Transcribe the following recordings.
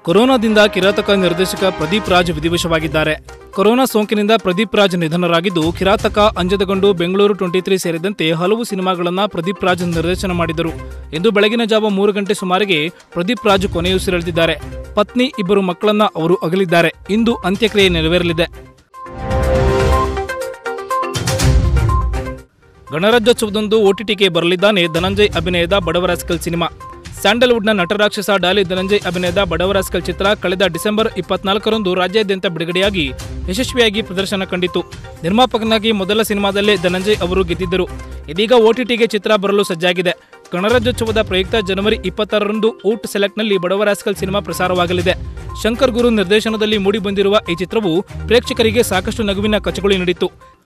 ಕೊರೋನಾದಿಂದ ಕಿರಾತಕ ನಿರ್ದೇಶಕ ಪ್ರದೀಪ್ ರಾಜ್ ವಿಧಿವಶವಾಗಿದ್ದಾರೆ ಕೊರೋನಾ ಸೋಂಕಿನಿಂದ ಪ್ರದೀಪ್ ರಾಜ್ ನಿಧನರಾಗಿದ್ದು ಕಿರಾತಕ ಅಂಜದಗಂಡು ಬೆಂಗಳೂರು ಟ್ವೆಂಟಿ ತ್ರೀ ಸೇರಿದಂತೆ ಹಲವು ಸಿನಿಮಾಗಳನ್ನ ಪ್ರದೀಪ್ ರಾಜ್ ನಿರ್ದೇಶನ ಮಾಡಿದರು ಇಂದು ಬೆಳಗಿನ ಜಾವ ಮೂರು ಗಂಟೆ ಸುಮಾರಿಗೆ ಪ್ರದೀಪ್ ರಾಜ್ ಕೊನೆಯುಸಿರೆಳೆದಿದ್ದಾರೆ ಪತ್ನಿ ಇಬ್ಬರು ಮಕ್ಕಳನ್ನ ಅವರು ಅಗಲಿದ್ದಾರೆ ಇಂದು ಅಂತ್ಯಕ್ರಿಯೆ ನೆರವೇರಲಿದೆ ಗಣರಾಜ್ಯೋತ್ಸವದಂದು ಓಟಿಟಿಗೆ ಬರಲಿದ್ದಾನೆ ಧನಂಜಯ್ ಅಭಿನಯದ ಬಡವರಾಸ್ಕಲ್ ಸಿನಿಮಾ ಸ್ಯಾಂಡಲ್ವುಡ್ನ ನಟರಾಕ್ಷಸ ಡಾಲಿ ಧನಂಜಯ್ ಅಭಿನಯದ ಬಡವರಾಸ್ಕಲ್ ಚಿತ್ರ ಕಳೆದ ಡಿಸೆಂಬರ್ ಇಪ್ಪತ್ನಾಲ್ಕರಂದು ರಾಜ್ಯಾದ್ಯಂತ ಬಿಡುಗಡೆಯಾಗಿ ಯಶಸ್ವಿಯಾಗಿ ಪ್ರದರ್ಶನ ಕಂಡಿತು ನಿರ್ಮಾಪಕನಾಗಿ ಮೊದಲ ಸಿನಿಮಾದಲ್ಲೇ ಧನಂಜಯ್ ಅವರು ಗೆದ್ದಿದ್ದರು ಇದೀಗ ಓಟಿಟಿಗೆ ಚಿತ್ರ ಬರಲು ಸಜ್ಜಾಗಿದೆ ಗಣರಾಜ್ಯೋತ್ಸವದ ಪ್ರಯುಕ್ತ ಜನವರಿ ಇಪ್ಪತ್ತಾರರಂದು ಊಟ್ ಸೆಲೆಕ್ಟ್ನಲ್ಲಿ ಬಡವರಾಸ್ಕಲ್ ಸಿನಿಮಾ ಪ್ರಸಾರವಾಗಲಿದೆ ಶಂಕರ್ ಗುರು ನಿರ್ದೇಶನದಲ್ಲಿ ಮೂಡಿಬಂದಿರುವ ಈ ಚಿತ್ರವು ಪ್ರೇಕ್ಷಕರಿಗೆ ಸಾಕಷ್ಟು ನಗುವಿನ ಕಚಗುಳಿ ನೀಡಿತು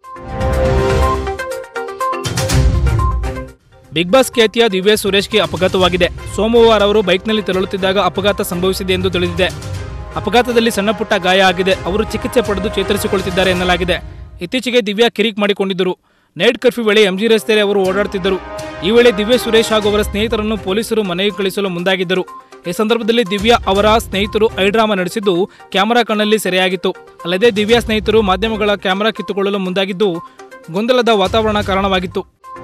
ಬಿಗ್ ಬಾಸ್ ಖ್ಯಾತಿಯ ದಿವ್ಯಾ ಸುರೇಶ್ಗೆ ಅಪಘಾತವಾಗಿದೆ ಸೋಮವಾರ ಅವರು ಬೈಕ್ನಲ್ಲಿ ತೆರಳುತ್ತಿದ್ದಾಗ ಅಪಘಾತ ಸಂಭವಿಸಿದೆ ಎಂದು ತಿಳಿದಿದೆ ಅಪಘಾತದಲ್ಲಿ ಸಣ್ಣಪುಟ್ಟ ಗಾಯ ಆಗಿದೆ ಅವರು ಚಿಕಿತ್ಸೆ ಪಡೆದು ಚೇತರಿಸಿಕೊಳ್ಳುತ್ತಿದ್ದಾರೆ ಎನ್ನಲಾಗಿದೆ ಇತ್ತೀಚೆಗೆ ದಿವ್ಯಾ ಕಿರಿಕ್ ಮಾಡಿಕೊಂಡಿದ್ದರು ನೈಟ್ ಕರ್ಫ್ಯೂ ವೇಳೆ ಎಂಜಿ ರಸ್ತೆಯಲ್ಲಿ ಅವರು ಓಡಾಡುತ್ತಿದ್ದರು ಈ ವೇಳೆ ದಿವ್ಯಾ ಸುರೇಶ್ ಹಾಗೂ ಅವರ ಸ್ನೇಹಿತರನ್ನು ಪೊಲೀಸರು ಮನೆಗೆ ಕಳಿಸಲು ಮುಂದಾಗಿದ್ದರು ಈ ಸಂದರ್ಭದಲ್ಲಿ ದಿವ್ಯಾ ಅವರ ಸ್ನೇಹಿತರು ಐಡ್ರಾಮಾ ನಡೆಸಿದ್ದು ಕ್ಯಾಮೆರಾ ಕಣ್ಣಲ್ಲಿ ಸೆರೆಯಾಗಿತ್ತು ಅಲ್ಲದೆ ದಿವ್ಯಾ ಸ್ನೇಹಿತರು ಮಾಧ್ಯಮಗಳ ಕ್ಯಾಮೆರಾ ಕಿತ್ತುಕೊಳ್ಳಲು ಮುಂದಾಗಿದ್ದು ಗೊಂದಲದ ವಾತಾವರಣ ಕಾರಣವಾಗಿತ್ತು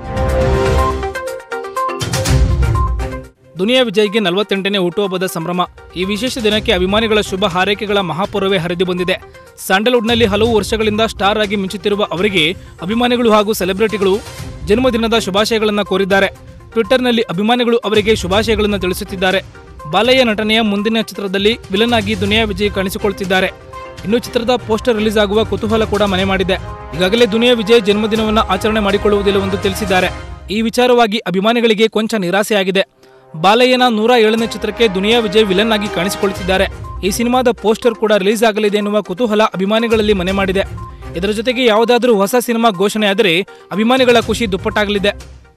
ದುನಿಯಾ ವಿಜಯ್ಗೆ ನಲವತ್ತೆಂಟನೇ ಹುಟ್ಟುಹಬ್ಬದ ಸಂಭ್ರಮ ಈ ವಿಶೇಷ ದಿನಕ್ಕೆ ಅಭಿಮಾನಿಗಳ ಶುಭ ಹಾರೈಕೆಗಳ ಮಹಾಪೂರ್ವೇ ಹರಿದು ಬಂದಿದೆ ಸ್ಯಾಂಡಲ್ವುಡ್ನಲ್ಲಿ ಹಲವು ವರ್ಷಗಳಿಂದ ಸ್ಟಾರ್ ಆಗಿ ಮಿಂಚುತ್ತಿರುವ ಅವರಿಗೆ ಅಭಿಮಾನಿಗಳು ಹಾಗೂ ಸೆಲೆಬ್ರಿಟಿಗಳು ಜನ್ಮದಿನದ ಶುಭಾಶಯಗಳನ್ನು ಕೋರಿದ್ದಾರೆ ಟ್ವಿಟ್ಟರ್ನಲ್ಲಿ ಅಭಿಮಾನಿಗಳು ಅವರಿಗೆ ಶುಭಾಶಯಗಳನ್ನು ತಿಳಿಸುತ್ತಿದ್ದಾರೆ ಬಾಲಯ್ಯ ನಟನೆಯ ಮುಂದಿನ ಚಿತ್ರದಲ್ಲಿ ವಿಲನ್ ಆಗಿ ದುನಿಯಾ ವಿಜಯ್ ಕಾಣಿಸಿಕೊಳ್ಳುತ್ತಿದ್ದಾರೆ ಇನ್ನು ಚಿತ್ರದ ಪೋಸ್ಟರ್ ರಿಲೀಸ್ ಆಗುವ ಕುತೂಹಲ ಕೂಡ ಮನೆ ಮಾಡಿದೆ ಈಗಾಗಲೇ ದುನಿಯಾ ವಿಜಯ್ ಜನ್ಮದಿನವನ್ನು ಆಚರಣೆ ಮಾಡಿಕೊಳ್ಳುವುದಿಲ್ಲವೆಂದು ತಿಳಿಸಿದ್ದಾರೆ ಈ ವಿಚಾರವಾಗಿ ಅಭಿಮಾನಿಗಳಿಗೆ ಕೊಂಚ ನಿರಾಸೆಯಾಗಿದೆ ಬಾಲಯ್ಯನ ನೂರ ಏಳನೇ ಚಿತ್ರಕ್ಕೆ ದುನಿಯಾ ವಿಜಯ್ ವಿಲನ್ ಆಗಿ ಕಾಣಿಸಿಕೊಳ್ಳುತ್ತಿದ್ದಾರೆ ಈ ಸಿನಿಮಾದ ಪೋಸ್ಟರ್ ಕೂಡ ರಿಲೀಸ್ ಆಗಲಿದೆ ಎನ್ನುವ ಕುತೂಹಲ ಅಭಿಮಾನಿಗಳಲ್ಲಿ ಮನೆ ಮಾಡಿದೆ ಇದರ ಜೊತೆಗೆ ಯಾವುದಾದ್ರೂ ಹೊಸ ಸಿನಿಮಾ ಘೋಷಣೆಯಾದರೆ ಅಭಿಮಾನಿಗಳ ಖುಷಿ ದುಪ್ಪಟ್ಟಾಗಲಿದೆ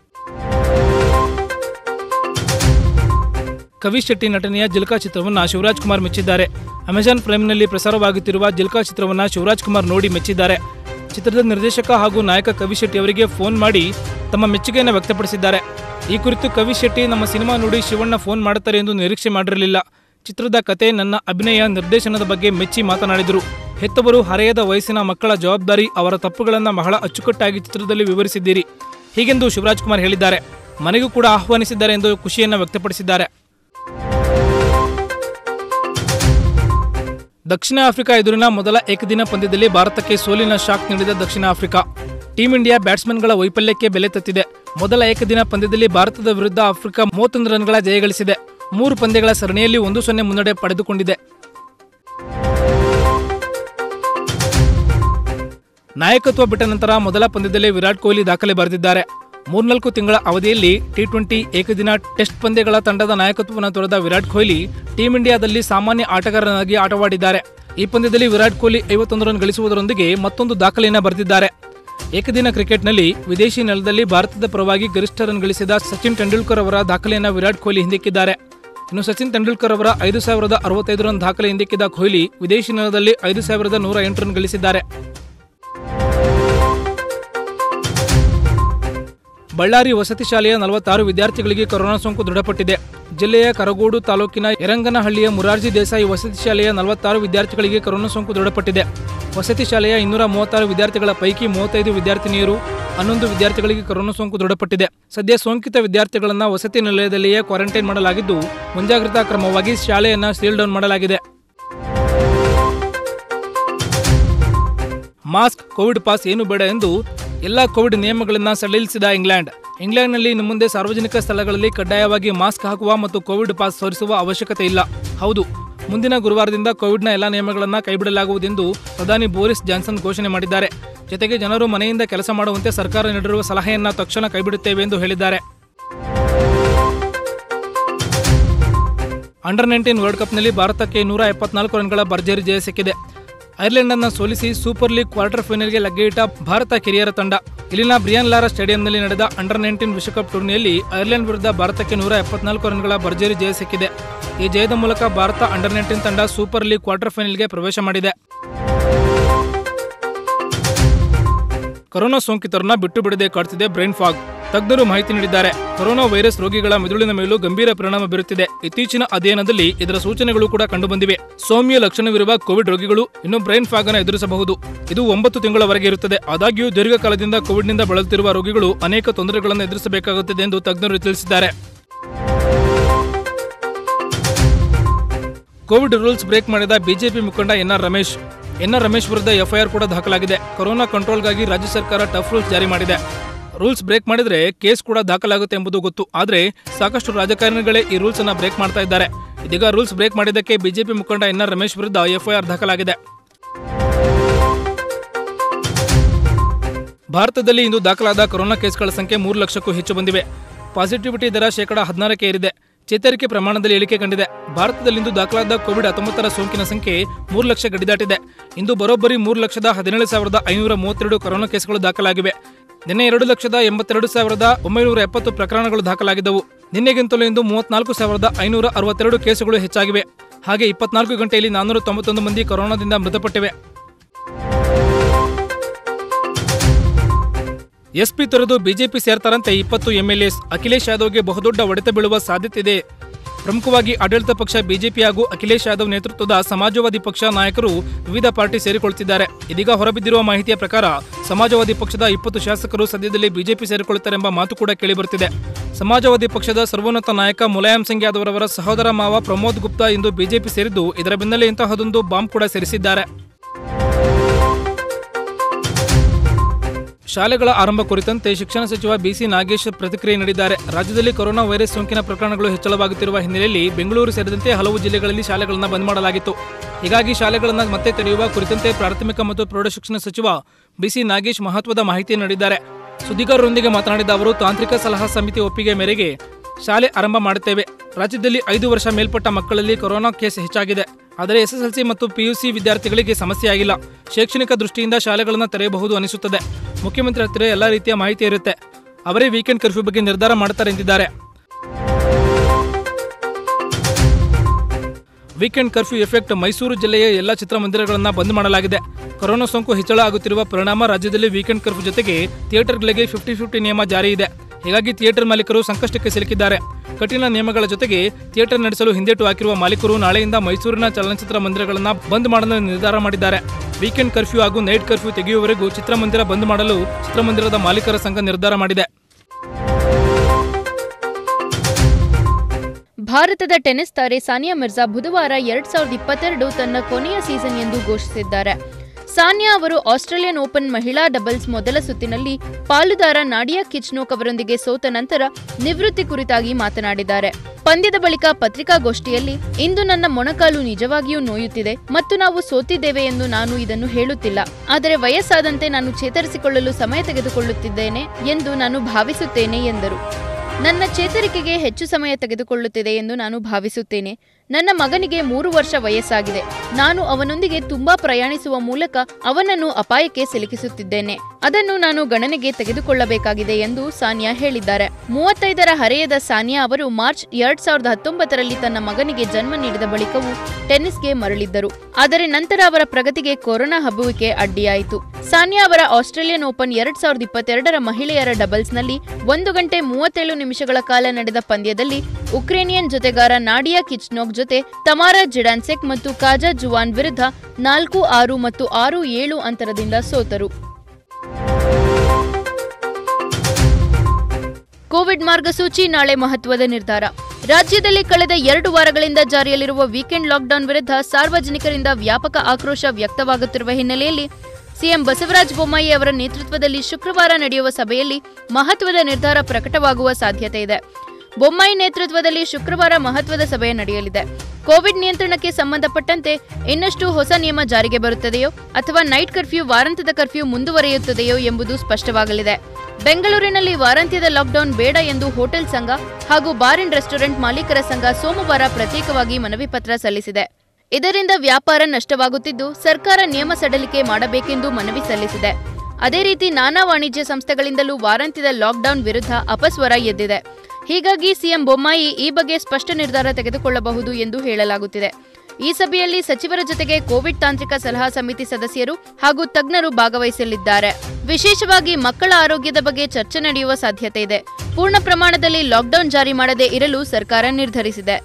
ಕವಿ ಶೆಟ್ಟಿ ನಟನೆಯ ಜಿಲ್ಕಾ ಚಿತ್ರವನ್ನ ಶಿವರಾಜ್ ಕುಮಾರ್ ಮೆಚ್ಚಿದ್ದಾರೆ ಅಮೆಜಾನ್ ಪ್ರೈಮ್ನಲ್ಲಿ ಪ್ರಸಾರವಾಗುತ್ತಿರುವ ಜಿಲ್ಕಾ ಚಿತ್ರವನ್ನ ಶಿವರಾಜ್ ಕುಮಾರ್ ನೋಡಿ ಮೆಚ್ಚಿದ್ದಾರೆ ಚಿತ್ರದ ನಿರ್ದೇಶಕ ಹಾಗೂ ನಾಯಕ ಕವಿ ಶೆಟ್ಟಿ ಅವರಿಗೆ ಫೋನ್ ಮಾಡಿ ತಮ್ಮ ಮೆಚ್ಚುಗೆಯನ್ನು ವ್ಯಕ್ತಪಡಿಸಿದ್ದಾರೆ ಈ ಕುರಿತು ಕವಿ ಶೆಟ್ಟಿ ನಮ್ಮ ಸಿನಿಮಾ ನೋಡಿ ಶಿವಣ್ಣ ಫೋನ್ ಮಾಡುತ್ತಾರೆ ಎಂದು ನಿರೀಕ್ಷೆ ಮಾಡಿರಲಿಲ್ಲ ಚಿತ್ರದ ಕತೆ ನನ್ನ ಅಭಿನಯ ನಿರ್ದೇಶನದ ಬಗ್ಗೆ ಮೆಚ್ಚಿ ಮಾತನಾಡಿದರು ಹೆತ್ತವರು ಹರೆಯದ ವಯಸ್ಸಿನ ಮಕ್ಕಳ ಜವಾಬ್ದಾರಿ ಅವರ ತಪ್ಪುಗಳನ್ನು ಬಹಳ ಅಚ್ಚುಕಟ್ಟಾಗಿ ಚಿತ್ರದಲ್ಲಿ ವಿವರಿಸಿದ್ದೀರಿ ಹೀಗೆಂದು ಶಿವರಾಜ್ ಕುಮಾರ್ ಹೇಳಿದ್ದಾರೆ ಮನೆಗೂ ಕೂಡ ಆಹ್ವಾನಿಸಿದ್ದಾರೆ ಎಂದು ಖುಷಿಯನ್ನು ವ್ಯಕ್ತಪಡಿಸಿದ್ದಾರೆ ದಕ್ಷಿಣ ಆಫ್ರಿಕಾ ಎದುರಿನ ಮೊದಲ ಏಕದಿನ ಪಂದ್ಯದಲ್ಲಿ ಭಾರತಕ್ಕೆ ಸೋಲಿನ ಶಾಕ್ ನೀಡಿದ ದಕ್ಷಿಣ ಆಫ್ರಿಕಾ ಟೀಂ ಇಂಡಿಯಾ ಬ್ಯಾಟ್ಸ್ಮನ್ಗಳ ವೈಫಲ್ಯಕ್ಕೆ ಬೆಲೆ ತತ್ತಿದೆ ಮೊದಲ ಏಕದಿನ ಪಂದ್ಯದಲ್ಲಿ ಭಾರತದ ವಿರುದ್ಧ ಆಫ್ರಿಕಾ ಮೂವತ್ತೊಂದು ರನ್ಗಳ ಜಯ ಗಳಿಸಿದೆ ಮೂರು ಪಂದ್ಯಗಳ ಸರಣಿಯಲ್ಲಿ ಒಂದು ಸೊನ್ನೆ ಮುನ್ನಡೆ ಪಡೆದುಕೊಂಡಿದೆ ನಾಯಕತ್ವ ಬಿಟ್ಟ ನಂತರ ಮೊದಲ ಪಂದ್ಯದಲ್ಲಿ ವಿರಾಟ್ ಕೊಹ್ಲಿ ದಾಖಲೆ ಬರೆದಿದ್ದಾರೆ ಮೂರ್ನಾಲ್ಕು ತಿಂಗಳ ಅವಧಿಯಲ್ಲಿ ಟಿ ಟ್ವೆಂಟಿ ಏಕದಿನ ಟೆಸ್ಟ್ ಪಂದ್ಯಗಳ ತಂಡದ ನಾಯಕತ್ವವನ್ನು ತೊರೆದ ವಿರಾಟ್ ಕೊಹ್ಲಿ ಟೀಂ ಇಂಡಿಯಾದಲ್ಲಿ ಸಾಮಾನ್ಯ ಆಟಗಾರನಾಗಿ ಆಟವಾಡಿದ್ದಾರೆ ಈ ಪಂದ್ಯದಲ್ಲಿ ವಿರಾಟ್ ಕೊಹ್ಲಿ ಐವತ್ತೊಂದು ರನ್ ಗಳಿಸುವುದರೊಂದಿಗೆ ಮತ್ತೊಂದು ದಾಖಲೆಯನ್ನು ಬರೆದಿದ್ದಾರೆ ಏಕದಿನ ಕ್ರಿಕೆಟ್ನಲ್ಲಿ ವಿದೇಶಿ ನೆಲದಲ್ಲಿ ಭಾರತದ ಪರವಾಗಿ ಗರಿಷ್ಠ ರನ್ ಗಳಿಸಿದ ಸಚಿನ್ ತೆಂಡೂಲ್ಕರ್ ಅವರ ದಾಖಲೆಯನ್ನು ವಿರಾಟ್ ಕೊಹ್ಲಿ ಹಿಂದಿಕ್ಕಿದ್ದಾರೆ ಇನ್ನು ಸಚಿನ್ ತೆಂಡೂಲ್ಕರ್ ಅವರ ಐದು ಸಾವಿರದ ಅರವತ್ತೈದು ರನ್ ದಾಖಲೆ ಹಿಂದಿಕ್ಕಿದ ಕೊಹ್ಲಿ ವಿದೇಶಿ ನೆಲದಲ್ಲಿ ಐದು ಸಾವಿರದ ನೂರ ಎಂಟು ರನ್ ಗಳಿಸಿದ್ದಾರೆ ಬಳ್ಳಾರಿ ವಸತಿ ಶಾಲೆಯ ನಲವತ್ತಾರು ವಿದ್ಯಾರ್ಥಿಗಳಿಗೆ ಕೊರೋನಾ ಸೋಂಕು ದೃಢಪಟ್ಟಿದೆ ಜಿಲ್ಲೆಯ ಕರಗೋಡು ತಾಲೂಕಿನ ಯರಂಗನಹಳ್ಳಿಯ ಮುರಾರ್ಜಿ ದೇಸಾಯಿ ವಸತಿ ಶಾಲೆಯ ನಲವತ್ತಾರು ವಿದ್ಯಾರ್ಥಿಗಳಿಗೆ ಕೊರೋನಾ ಸೋಂಕು ದೃಢಪಟ್ಟಿದೆ ವಸತಿ ಶಾಲೆಯ ಇನ್ನೂರ ಮೂವತ್ತಾರು ವಿದ್ಯಾರ್ಥಿಗಳ ಪೈಕಿ ಮೂವತ್ತೈದು ವಿದ್ಯಾರ್ಥಿನಿಯರು ಹನ್ನೊಂದು ವಿದ್ಯಾರ್ಥಿಗಳಿಗೆ ಕೊರೋನಾ ಸೋಂಕು ದೃಢಪಟ್ಟಿದೆ ಸದ್ಯ ಸೋಂಕಿತ ವಿದ್ಯಾರ್ಥಿಗಳನ್ನು ವಸತಿ ನಿಲಯದಲ್ಲಿಯೇ ಕ್ವಾರಂಟೈನ್ ಮಾಡಲಾಗಿದ್ದು ಮುಂಜಾಗ್ರತಾ ಕ್ರಮವಾಗಿ ಶಾಲೆಯನ್ನು ಸೀಲ್ ಡೌನ್ ಮಾಡಲಾಗಿದೆ ಮಾಸ್ಕ್ ಕೋವಿಡ್ ಪಾಸ್ ಏನು ಬೇಡ ಎಂದು ಎಲ್ಲ ಕೋವಿಡ್ ನಿಯಮಗಳನ್ನು ಸಡಿಲಿಸಿದ ಇಂಗ್ಲೆಂಡ್ ಇಂಗ್ಲೆಂಡ್ನಲ್ಲಿ ಇನ್ನು ಮುಂದೆ ಸಾರ್ವಜನಿಕ ಸ್ಥಳಗಳಲ್ಲಿ ಕಡ್ಡಾಯವಾಗಿ ಮಾಸ್ಕ್ ಹಾಕುವ ಮತ್ತು ಕೋವಿಡ್ ಪಾಸ್ ತೋರಿಸುವ ಅವಶ್ಯಕತೆ ಇಲ್ಲ ಹೌದು ಮುಂದಿನ ಗುರುವಾರದಿಂದ ಕೋವಿಡ್ನ ಎಲ್ಲ ನಿಯಮಗಳನ್ನು ಕೈಬಿಡಲಾಗುವುದೆಂದು ಪ್ರಧಾನಿ ಬೋರಿಸ್ ಜಾನ್ಸನ್ ಘೋಷಣೆ ಮಾಡಿದ್ದಾರೆ ಜೊತೆಗೆ ಜನರು ಮನೆಯಿಂದ ಕೆಲಸ ಮಾಡುವಂತೆ ಸರ್ಕಾರ ನೀಡಿರುವ ಸಲಹೆಯನ್ನ ತಕ್ಷಣ ಕೈಬಿಡುತ್ತೇವೆ ಎಂದು ಹೇಳಿದ್ದಾರೆ ಅಂಡರ್ ನೈನ್ಟೀನ್ ವರ್ಲ್ಡ್ ಕಪ್ನಲ್ಲಿ ಭಾರತಕ್ಕೆ ನೂರ ಎಪ್ಪತ್ನಾಲ್ಕು ರನ್ಗಳ ಭರ್ಜರಿ ಜಯ ಸಿಕ್ಕಿದೆ ಐರ್ಲೆಂಡ್ ಅನ್ನು ಸೋಲಿಸಿ ಸೂಪರ್ ಲೀಗ್ ಕ್ವಾರ್ಟರ್ ಫೈನಲ್ಗೆ ಲಗ್ಗೆಯಿಟ್ಟ ಭಾರತ ಕಿರಿಯರ ತಂಡ ಇಲ್ಲಿನ ಬ್ರಿಯಾನ್ ಲಾರಾ ಸ್ಟೇಡಿಯಂನಲ್ಲಿ ನಡೆದ ಅಂಡರ್ ನೈನ್ಟೀನ್ ವಿಶ್ವಕಪ್ ಟೂರ್ನಿಯಲ್ಲಿ ಐರ್ಲೆಂಡ್ ವಿರುದ್ಧ ಭಾರತಕ್ಕೆ ನೂರ ಎಪ್ಪತ್ನಾಲ್ಕು ರನ್ಗಳ ಭರ್ಜರಿ ಜಯ ಸಿಕ್ಕಿದೆ ಈ ಜಯದ ಮೂಲಕ ಭಾರತ ಅಂಡರ್ ನೈನ್ಟೀನ್ ತಂಡ ಸೂಪರ್ ಲೀಗ್ ಕ್ವಾರ್ಟರ್ ಫೈನಲ್ಗೆ ಪ್ರವೇಶ ಮಾಡಿದೆ ಕೊರೋನಾ ಸೋಂಕಿತರನ್ನ ಬಿಟ್ಟು ಬಿಡದೆ ಕಾಡ್ತಿದೆ ಬ್ರೈನ್ ಫಾಗ್ ತಜ್ಞರು ಮಾಹಿತಿ ನೀಡಿದ್ದಾರೆ ಕೊರೋನಾ ವೈರಸ್ ರೋಗಿಗಳ ಮೆದುಳಿನ ಮೇಲೂ ಗಂಭೀರ ಪರಿಣಾಮ ಬೀರುತ್ತಿದೆ ಇತ್ತೀಚಿನ ಅಧ್ಯಯನದಲ್ಲಿ ಇದರ ಸೂಚನೆಗಳು ಕೂಡ ಕಂಡುಬಂದಿವೆ ಸೌಮ್ಯ ಲಕ್ಷಣವಿರುವ ಕೋವಿಡ್ ರೋಗಿಗಳು ಇನ್ನು ಬ್ರೈನ್ ಫಾಗ್ ಅನ್ನು ಎದುರಿಸಬಹುದು ಇದು ಒಂಬತ್ತು ತಿಂಗಳವರೆಗೆ ಇರುತ್ತದೆ ಆದಾಗ್ಯೂ ದೀರ್ಘಕಾಲದಿಂದ ಕೋವಿಡ್ನಿಂದ ಬಳಲುತ್ತಿರುವ ರೋಗಿಗಳು ಅನೇಕ ತೊಂದರೆಗಳನ್ನು ಎದುರಿಸಬೇಕಾಗುತ್ತದೆ ಎಂದು ತಜ್ಞರು ತಿಳಿಸಿದ್ದಾರೆ ಕೋವಿಡ್ ರೂಲ್ಸ್ ಬ್ರೇಕ್ ಮಾಡಿದ ಬಿಜೆಪಿ ಮುಖಂಡ ಎನ್ಆರ್ ರಮೇಶ್ ಎನ್ಆರ್ ರಮೇಶ್ ವಿರುದ್ಧ ಎಫ್ಐಆರ್ ಕೂಡ ದಾಖಲಾಗಿದೆ ಕೊರೋನಾ ಕಂಟ್ರೋಲ್ಗಾಗಿ ರಾಜ್ಯ ಸರ್ಕಾರ ಟಫ್ ರೂಲ್ಸ್ ಜಾರಿ ಮಾಡಿದೆ ರೂಲ್ಸ್ ಬ್ರೇಕ್ ಮಾಡಿದ್ರೆ ಕೇಸ್ ಕೂಡ ದಾಖಲಾಗುತ್ತೆ ಎಂಬುದು ಗೊತ್ತು ಆದ್ರೆ ಸಾಕಷ್ಟು ರಾಜಕಾರಣಿಗಳೇ ಈ ರೂಲ್ಸ್ ಅನ್ನ ಬ್ರೇಕ್ ಮಾಡ್ತಾ ಇದ್ದಾರೆ ಇದೀಗ ರೂಲ್ಸ್ ಬ್ರೇಕ್ ಮಾಡಿದ್ದಕ್ಕೆ ಬಿಜೆಪಿ ಮುಖಂಡ ಎನ್ಆರ್ ರಮೇಶ್ ವಿರುದ್ಧ ಎಫ್ಐಆರ್ ದಾಖಲಾಗಿದೆ ಭಾರತದಲ್ಲಿ ಇಂದು ದಾಖಲಾದ ಕೊರೋನಾ ಕೇಸ್ಗಳ ಸಂಖ್ಯೆ ಮೂರು ಲಕ್ಷಕ್ಕೂ ಹೆಚ್ಚು ಬಂದಿವೆ ಪಾಸಿಟಿವಿಟಿ ದರ ಶೇಕಡ ಹದಿನಾರಕ್ಕೆ ಏರಿದೆ ಚೇತರಿಕೆ ಪ್ರಮಾಣದಲ್ಲಿ ಇಳಿಕೆ ಕಂಡಿದೆ ಭಾರತದಲ್ಲಿಂದು ದಾಖಲಾದ ಕೋವಿಡ್ ಹತ್ತೊಂಬತ್ತರ ಸೋಂಕಿನ ಸಂಖ್ಯೆ ಮೂರು ಲಕ್ಷ ಗಡಿದಾಟಿದೆ ಇಂದು ಬರೋಬ್ಬರಿ ಮೂರು ಲಕ್ಷದ ಹದಿನೇಳು ಸಾವಿರದ ಐನೂರ ಮೂವತ್ತೆರಡು ಕೊರೋನಾ ಕೇಸ್ಗಳು ದಾಖಲಾಗಿವೆ ನಿನ್ನೆ ಎರಡು ಲಕ್ಷದ ಎಂಬತ್ತೆರಡು ಸಾವಿರದ ಒಂಬೈನೂರ ಎಪ್ಪತ್ತು ಪ್ರಕರಣಗಳು ದಾಖಲಾಗಿದ್ದವು ನಿನ್ನೆಗಿಂತಲೂ ಇಂದು ಮೂವತ್ನಾಲ್ಕು ಸಾವಿರದ ಐನೂರ ಅರವತ್ತೆರಡು ಕೇಸುಗಳು ಹೆಚ್ಚಾಗಿವೆ ಹಾಗೆ ಇಪ್ಪತ್ನಾಲ್ಕು ಗಂಟೆಯಲ್ಲಿ ನಾನ್ನೂರ ತೊಂಬತ್ತೊಂದು ಮಂದಿ ಕೊರೋನಾದಿಂದ ಮೃತಪಟ್ಟಿವೆ ಎಸ್ಪಿ ತೊರೆದು ಬಿಜೆಪಿ ಸೇರ್ತಾರಂತೆ ಇಪ್ಪತ್ತು ಎಂಎಲ್ಎಸ್ ಅಖಿಲೇಶ್ ಯಾದವ್ಗೆ ಬಹುದೊಡ್ಡ ಹೊಡೆತ ಬೀಳುವ ಸಾಧ್ಯತೆ ಇದೆ ಪ್ರಮುಖವಾಗಿ ಆಡಳಿತ ಪಕ್ಷ ಬಿಜೆಪಿ ಹಾಗೂ ಅಖಿಲೇಶ್ ಯಾದವ್ ನೇತೃತ್ವದ ಸಮಾಜವಾದಿ ಪಕ್ಷ ನಾಯಕರು ವಿವಿಧ ಪಾರ್ಟಿ ಸೇರಿಕೊಳ್ಳುತ್ತಿದ್ದಾರೆ ಇದೀಗ ಹೊರಬಿದ್ದಿರುವ ಮಾಹಿತಿಯ ಪ್ರಕಾರ ಸಮಾಜವಾದಿ ಪಕ್ಷದ ಇಪ್ಪತ್ತು ಶಾಸಕರು ಸದ್ಯದಲ್ಲಿ ಬಿಜೆಪಿ ಸೇರಿಕೊಳ್ಳುತ್ತಾರೆಂಬ ಮಾತು ಕೂಡ ಕೇಳಿಬರುತ್ತಿದೆ ಸಮಾಜವಾದಿ ಪಕ್ಷದ ಸರ್ವೋನ್ನತ ನಾಯಕ ಮುಲಾಯಂ ಸಿಂಗ್ ಯಾದವ್ ರವರ ಸಹೋದರ ಮಾವ ಪ್ರಮೋದ್ ಗುಪ್ತಾ ಇಂದು ಬಿಜೆಪಿ ಸೇರಿದ್ದು ಇದರ ಬೆನ್ನಲ್ಲೇ ಇಂತಹದೊಂದು ಬಾಂಬ್ ಕೂಡ ಸೇರಿಸಿದ್ದಾರೆ ಶಾಲೆಗಳ ಆರಂಭ ಕುರಿತಂತೆ ಶಿಕ್ಷಣ ಸಚಿವ ಬಿಸಿ ನಾಗೇಶ್ ಪ್ರತಿಕ್ರಿಯೆ ನೀಡಿದ್ದಾರೆ ರಾಜ್ಯದಲ್ಲಿ ಕೊರೋನಾ ವೈರಸ್ ಸೋಂಕಿನ ಪ್ರಕರಣಗಳು ಹೆಚ್ಚಳವಾಗುತ್ತಿರುವ ಹಿನ್ನೆಲೆಯಲ್ಲಿ ಬೆಂಗಳೂರು ಸೇರಿದಂತೆ ಹಲವು ಜಿಲ್ಲೆಗಳಲ್ಲಿ ಶಾಲೆಗಳನ್ನು ಬಂದ್ ಮಾಡಲಾಗಿತ್ತು ಹೀಗಾಗಿ ಶಾಲೆಗಳನ್ನು ಮತ್ತೆ ತೆರೆಯುವ ಕುರಿತಂತೆ ಪ್ರಾಥಮಿಕ ಮತ್ತು ಪ್ರೌಢಶಿಕ್ಷಣ ಸಚಿವ ಬಿಸಿ ನಾಗೇಶ್ ಮಹತ್ವದ ಮಾಹಿತಿ ನೀಡಿದ್ದಾರೆ ಸುದ್ದಿಗಾರರೊಂದಿಗೆ ಮಾತನಾಡಿದ ಅವರು ತಾಂತ್ರಿಕ ಸಲಹಾ ಸಮಿತಿ ಒಪ್ಪಿಗೆ ಮೇರೆಗೆ ಶಾಲೆ ಆರಂಭ ಮಾಡುತ್ತೇವೆ ರಾಜ್ಯದಲ್ಲಿ ಐದು ವರ್ಷ ಮೇಲ್ಪಟ್ಟ ಮಕ್ಕಳಲ್ಲಿ ಕೊರೋನಾ ಕೇಸ್ ಹೆಚ್ಚಾಗಿದೆ ಆದರೆ ಎಸ್ಎಸ್ಎಲ್ಸಿ ಮತ್ತು ಪಿಯುಸಿ ವಿದ್ಯಾರ್ಥಿಗಳಿಗೆ ಸಮಸ್ಯೆಯಾಗಿಲ್ಲ ಶೈಕ್ಷಣಿಕ ದೃಷ್ಟಿಯಿಂದ ಶಾಲೆಗಳನ್ನು ತೆರೆಯಬಹುದು ಅನಿಸುತ್ತದೆ ಮುಖ್ಯಮಂತ್ರಿ ಹತ್ತಿರ ಎಲ್ಲ ರೀತಿಯ ಮಾಹಿತಿ ಇರುತ್ತೆ ಅವರೇ ವೀಕೆಂಡ್ ಕರ್ಫ್ಯೂ ಬಗ್ಗೆ ನಿರ್ಧಾರ ಮಾಡುತ್ತಾರೆ ಎಂದಿದ್ದಾರೆ ವೀಕೆಂಡ್ ಕರ್ಫ್ಯೂ ಎಫೆಕ್ಟ್ ಮೈಸೂರು ಜಿಲ್ಲೆಯ ಎಲ್ಲ ಚಿತ್ರಮಂದಿರಗಳನ್ನು ಬಂದ್ ಮಾಡಲಾಗಿದೆ ಕೊರೋನಾ ಸೋಂಕು ಹೆಚ್ಚಳ ಆಗುತ್ತಿರುವ ಪರಿಣಾಮ ರಾಜ್ಯದಲ್ಲಿ ವೀಕೆಂಡ್ ಕರ್ಫ್ಯೂ ಜೊತೆಗೆ ಥಿಯೇಟರ್ಗಳಿಗೆ ಫಿಫ್ಟಿ ಫಿಫ್ಟಿ ನಿಯಮ ಜಾರಿ ಇದೆ ಹೀಗಾಗಿ ಥಿಯೇಟರ್ ಮಾಲೀಕರು ಸಂಕಷ್ಟಕ್ಕೆ ಸಿಲುಕಿದ್ದಾರೆ ಕಠಿಣ ನಿಯಮಗಳ ಜೊತೆಗೆ ಥಿಯೇಟರ್ ನಡೆಸಲು ಹಿಂದೇಟು ಹಾಕಿರುವ ಮಾಲೀಕರು ನಾಳೆಯಿಂದ ಮೈಸೂರಿನ ಚಲನಚಿತ್ರ ಮಂದಿರಗಳನ್ನು ಬಂದ್ ಮಾಡಲು ನಿರ್ಧಾರ ಮಾಡಿದ್ದಾರೆ ವೀಕೆಂಡ್ ಕರ್ಫ್ಯೂ ಹಾಗೂ ನೈಟ್ ಕರ್ಫ್ಯೂ ತೆಗೆಯುವವರೆಗೂ ಚಿತ್ರಮಂದಿರ ಬಂದ್ ಮಾಡಲು ಚಿತ್ರಮಂದಿರದ ಮಾಲೀಕರ ಸಂಘ ನಿರ್ಧಾರ ಮಾಡಿದೆ ಭಾರತದ ಟೆನ್ನಿಸ್ ತಾರೆ ಸಾನಿಯಾ ಮಿರ್ಜಾ ಬುಧವಾರ ಎರಡ್ ಸಾವಿರದ ಇಪ್ಪತ್ತೆರಡು ತನ್ನ ಕೊನೆಯ ಸೀಸನ್ ಎಂದು ಘೋಷಿಸಿದ್ದಾರೆ ಸಾನಿಯಾ ಅವರು ಆಸ್ಟ್ರೇಲಿಯನ್ ಓಪನ್ ಮಹಿಳಾ ಡಬಲ್ಸ್ ಮೊದಲ ಸುತ್ತಿನಲ್ಲಿ ಪಾಲುದಾರ ನಾಡಿಯಾ ಕಿಚ್ನೋಕ್ ಅವರೊಂದಿಗೆ ಸೋತ ನಂತರ ನಿವೃತ್ತಿ ಕುರಿತಾಗಿ ಮಾತನಾಡಿದ್ದಾರೆ ಪಂದ್ಯದ ಬಳಿಕ ಪತ್ರಿಕಾಗೋಷ್ಠಿಯಲ್ಲಿ ಇಂದು ನನ್ನ ಮೊಣಕಾಲು ನಿಜವಾಗಿಯೂ ನೋಯುತ್ತಿದೆ ಮತ್ತು ನಾವು ಸೋತಿದ್ದೇವೆ ಎಂದು ನಾನು ಇದನ್ನು ಹೇಳುತ್ತಿಲ್ಲ ಆದರೆ ವಯಸ್ಸಾದಂತೆ ನಾನು ಚೇತರಿಸಿಕೊಳ್ಳಲು ಸಮಯ ತೆಗೆದುಕೊಳ್ಳುತ್ತಿದ್ದೇನೆ ಎಂದು ನಾನು ಭಾವಿಸುತ್ತೇನೆ ಎಂದರು ನನ್ನ ಚೇತರಿಕೆಗೆ ಹೆಚ್ಚು ಸಮಯ ತೆಗೆದುಕೊಳ್ಳುತ್ತಿದೆ ಎಂದು ನಾನು ಭಾವಿಸುತ್ತೇನೆ ನನ್ನ ಮಗನಿಗೆ ಮೂರು ವರ್ಷ ವಯಸ್ಸಾಗಿದೆ ನಾನು ಅವನೊಂದಿಗೆ ತುಂಬಾ ಪ್ರಯಾಣಿಸುವ ಮೂಲಕ ಅವನನ್ನು ಅಪಾಯಕ್ಕೆ ಸಿಲುಕಿಸುತ್ತಿದ್ದೇನೆ ಅದನ್ನು ನಾನು ಗಣನೆಗೆ ತೆಗೆದುಕೊಳ್ಳಬೇಕಾಗಿದೆ ಎಂದು ಸಾನಿಯಾ ಹೇಳಿದ್ದಾರೆ ಮೂವತ್ತೈದರ ಹರೆಯದ ಸಾನಿಯಾ ಅವರು ಮಾರ್ಚ್ ಎರಡ್ ಸಾವಿರದ ಹತ್ತೊಂಬತ್ತರಲ್ಲಿ ತನ್ನ ಮಗನಿಗೆ ಜನ್ಮ ನೀಡಿದ ಬಳಿಕವೂ ಟೆನ್ನಿಸ್ಗೆ ಮರಳಿದ್ದರು ಆದರೆ ನಂತರ ಅವರ ಪ್ರಗತಿಗೆ ಕೊರೋನಾ ಹಬ್ಬುವಿಕೆ ಅಡ್ಡಿಯಾಯಿತು ಸಾನಿಯಾ ಅವರ ಆಸ್ಟ್ರೇಲಿಯನ್ ಓಪನ್ ಎರಡ್ ಸಾವಿರದ ಇಪ್ಪತ್ತೆರಡರ ಮಹಿಳೆಯರ ಡಬಲ್ಸ್ನಲ್ಲಿ ಒಂದು ಗಂಟೆ ಮೂವತ್ತೇಳು ನಿಮಿಷಗಳ ಕಾಲ ನಡೆದ ಪಂದ್ಯದಲ್ಲಿ ಉಕ್ರೇನಿಯನ್ ಜೊತೆಗಾರ ನಾಡಿಯಾ ಕಿಚ್ನೋಕ್ ಜೊತೆ ತಮಾರಾ ಜಿಡಾನ್ಸೆಕ್ ಮತ್ತು ಕಾಜಾ ಜುವಾನ್ ವಿರುದ್ಧ ನಾಲ್ಕು ಆರು ಮತ್ತು ಆರು ಏಳು ಅಂತರದಿಂದ ಸೋತರು ಕೋವಿಡ್ ಮಾರ್ಗಸೂಚಿ ನಾಳೆ ಮಹತ್ವದ ನಿರ್ಧಾರ ರಾಜ್ಯದಲ್ಲಿ ಕಳೆದ ಎರಡು ವಾರಗಳಿಂದ ಜಾರಿಯಲ್ಲಿರುವ ವೀಕೆಂಡ್ ಲಾಕ್ಡೌನ್ ವಿರುದ್ಧ ಸಾರ್ವಜನಿಕರಿಂದ ವ್ಯಾಪಕ ಆಕ್ರೋಶ ವ್ಯಕ್ತವಾಗುತ್ತಿರುವ ಹಿನ್ನೆಲೆಯಲ್ಲಿ ಸಿಎಂ ಬಸವರಾಜ ಬೊಮ್ಮಾಯಿ ಅವರ ನೇತೃತ್ವದಲ್ಲಿ ಶುಕ್ರವಾರ ನಡೆಯುವ ಸಭೆಯಲ್ಲಿ ಮಹತ್ವದ ನಿರ್ಧಾರ ಪ್ರಕಟವಾಗುವ ಸಾಧ್ಯತೆ ಇದೆ ಬೊಮ್ಮಾಯಿ ನೇತೃತ್ವದಲ್ಲಿ ಶುಕ್ರವಾರ ಮಹತ್ವದ ಸಭೆ ನಡೆಯಲಿದೆ ಕೋವಿಡ್ ನಿಯಂತ್ರಣಕ್ಕೆ ಸಂಬಂಧಪಟ್ಟಂತೆ ಇನ್ನಷ್ಟು ಹೊಸ ನಿಯಮ ಜಾರಿಗೆ ಬರುತ್ತದೆಯೋ ಅಥವಾ ನೈಟ್ ಕರ್ಫ್ಯೂ ವಾರಾಂತ್ಯದ ಕರ್ಫ್ಯೂ ಮುಂದುವರಿಯುತ್ತದೆಯೋ ಎಂಬುದು ಸ್ಪಷ್ಟವಾಗಲಿದೆ ಬೆಂಗಳೂರಿನಲ್ಲಿ ವಾರಾಂತ್ಯದ ಲಾಕ್ಡೌನ್ ಬೇಡ ಎಂದು ಹೋಟೆಲ್ ಸಂಘ ಹಾಗೂ ಬಾರ್ ಅಂಡ್ ರೆಸ್ಟೋರೆಂಟ್ ಮಾಲೀಕರ ಸಂಘ ಸೋಮವಾರ ಪ್ರತ್ಯೇಕವಾಗಿ ಮನವಿ ಪತ್ರ ಸಲ್ಲಿಸಿದೆ ಇದರಿಂದ ವ್ಯಾಪಾರ ನಷ್ಟವಾಗುತ್ತಿದ್ದು ಸರ್ಕಾರ ನಿಯಮ ಸಡಿಲಿಕೆ ಮಾಡಬೇಕೆಂದು ಮನವಿ ಸಲ್ಲಿಸಿದೆ ಅದೇ ರೀತಿ ನಾನಾ ವಾಣಿಜ್ಯ ಸಂಸ್ಥೆಗಳಿಂದಲೂ ವಾರಾಂತ್ಯದ ಲಾಕ್ಡೌನ್ ವಿರುದ್ಧ ಅಪಸ್ವರ ಎದ್ದಿದೆ ಹೀಗಾಗಿ ಸಿಎಂ ಬೊಮ್ಮಾಯಿ ಈ ಬಗ್ಗೆ ಸ್ಪಷ್ಟ ನಿರ್ಧಾರ ತೆಗೆದುಕೊಳ್ಳಬಹುದು ಎಂದು ಹೇಳಲಾಗುತ್ತಿದೆ ಈ ಸಭೆಯಲ್ಲಿ ಸಚಿವರ ಜೊತೆಗೆ ಕೋವಿಡ್ ತಾಂತ್ರಿಕ ಸಲಹಾ ಸಮಿತಿ ಸದಸ್ಯರು ಹಾಗೂ ತಜ್ಞರು ಭಾಗವಹಿಸಲಿದ್ದಾರೆ ವಿಶೇಷವಾಗಿ ಮಕ್ಕಳ ಆರೋಗ್ಯದ ಬಗ್ಗೆ ಚರ್ಚೆ ನಡೆಯುವ ಸಾಧ್ಯತೆ ಇದೆ ಪೂರ್ಣ ಪ್ರಮಾಣದಲ್ಲಿ ಲಾಕ್ಡೌನ್ ಜಾರಿ ಮಾಡದೇ ಇರಲು ಸರ್ಕಾರ ನಿರ್ಧರಿಸಿದೆ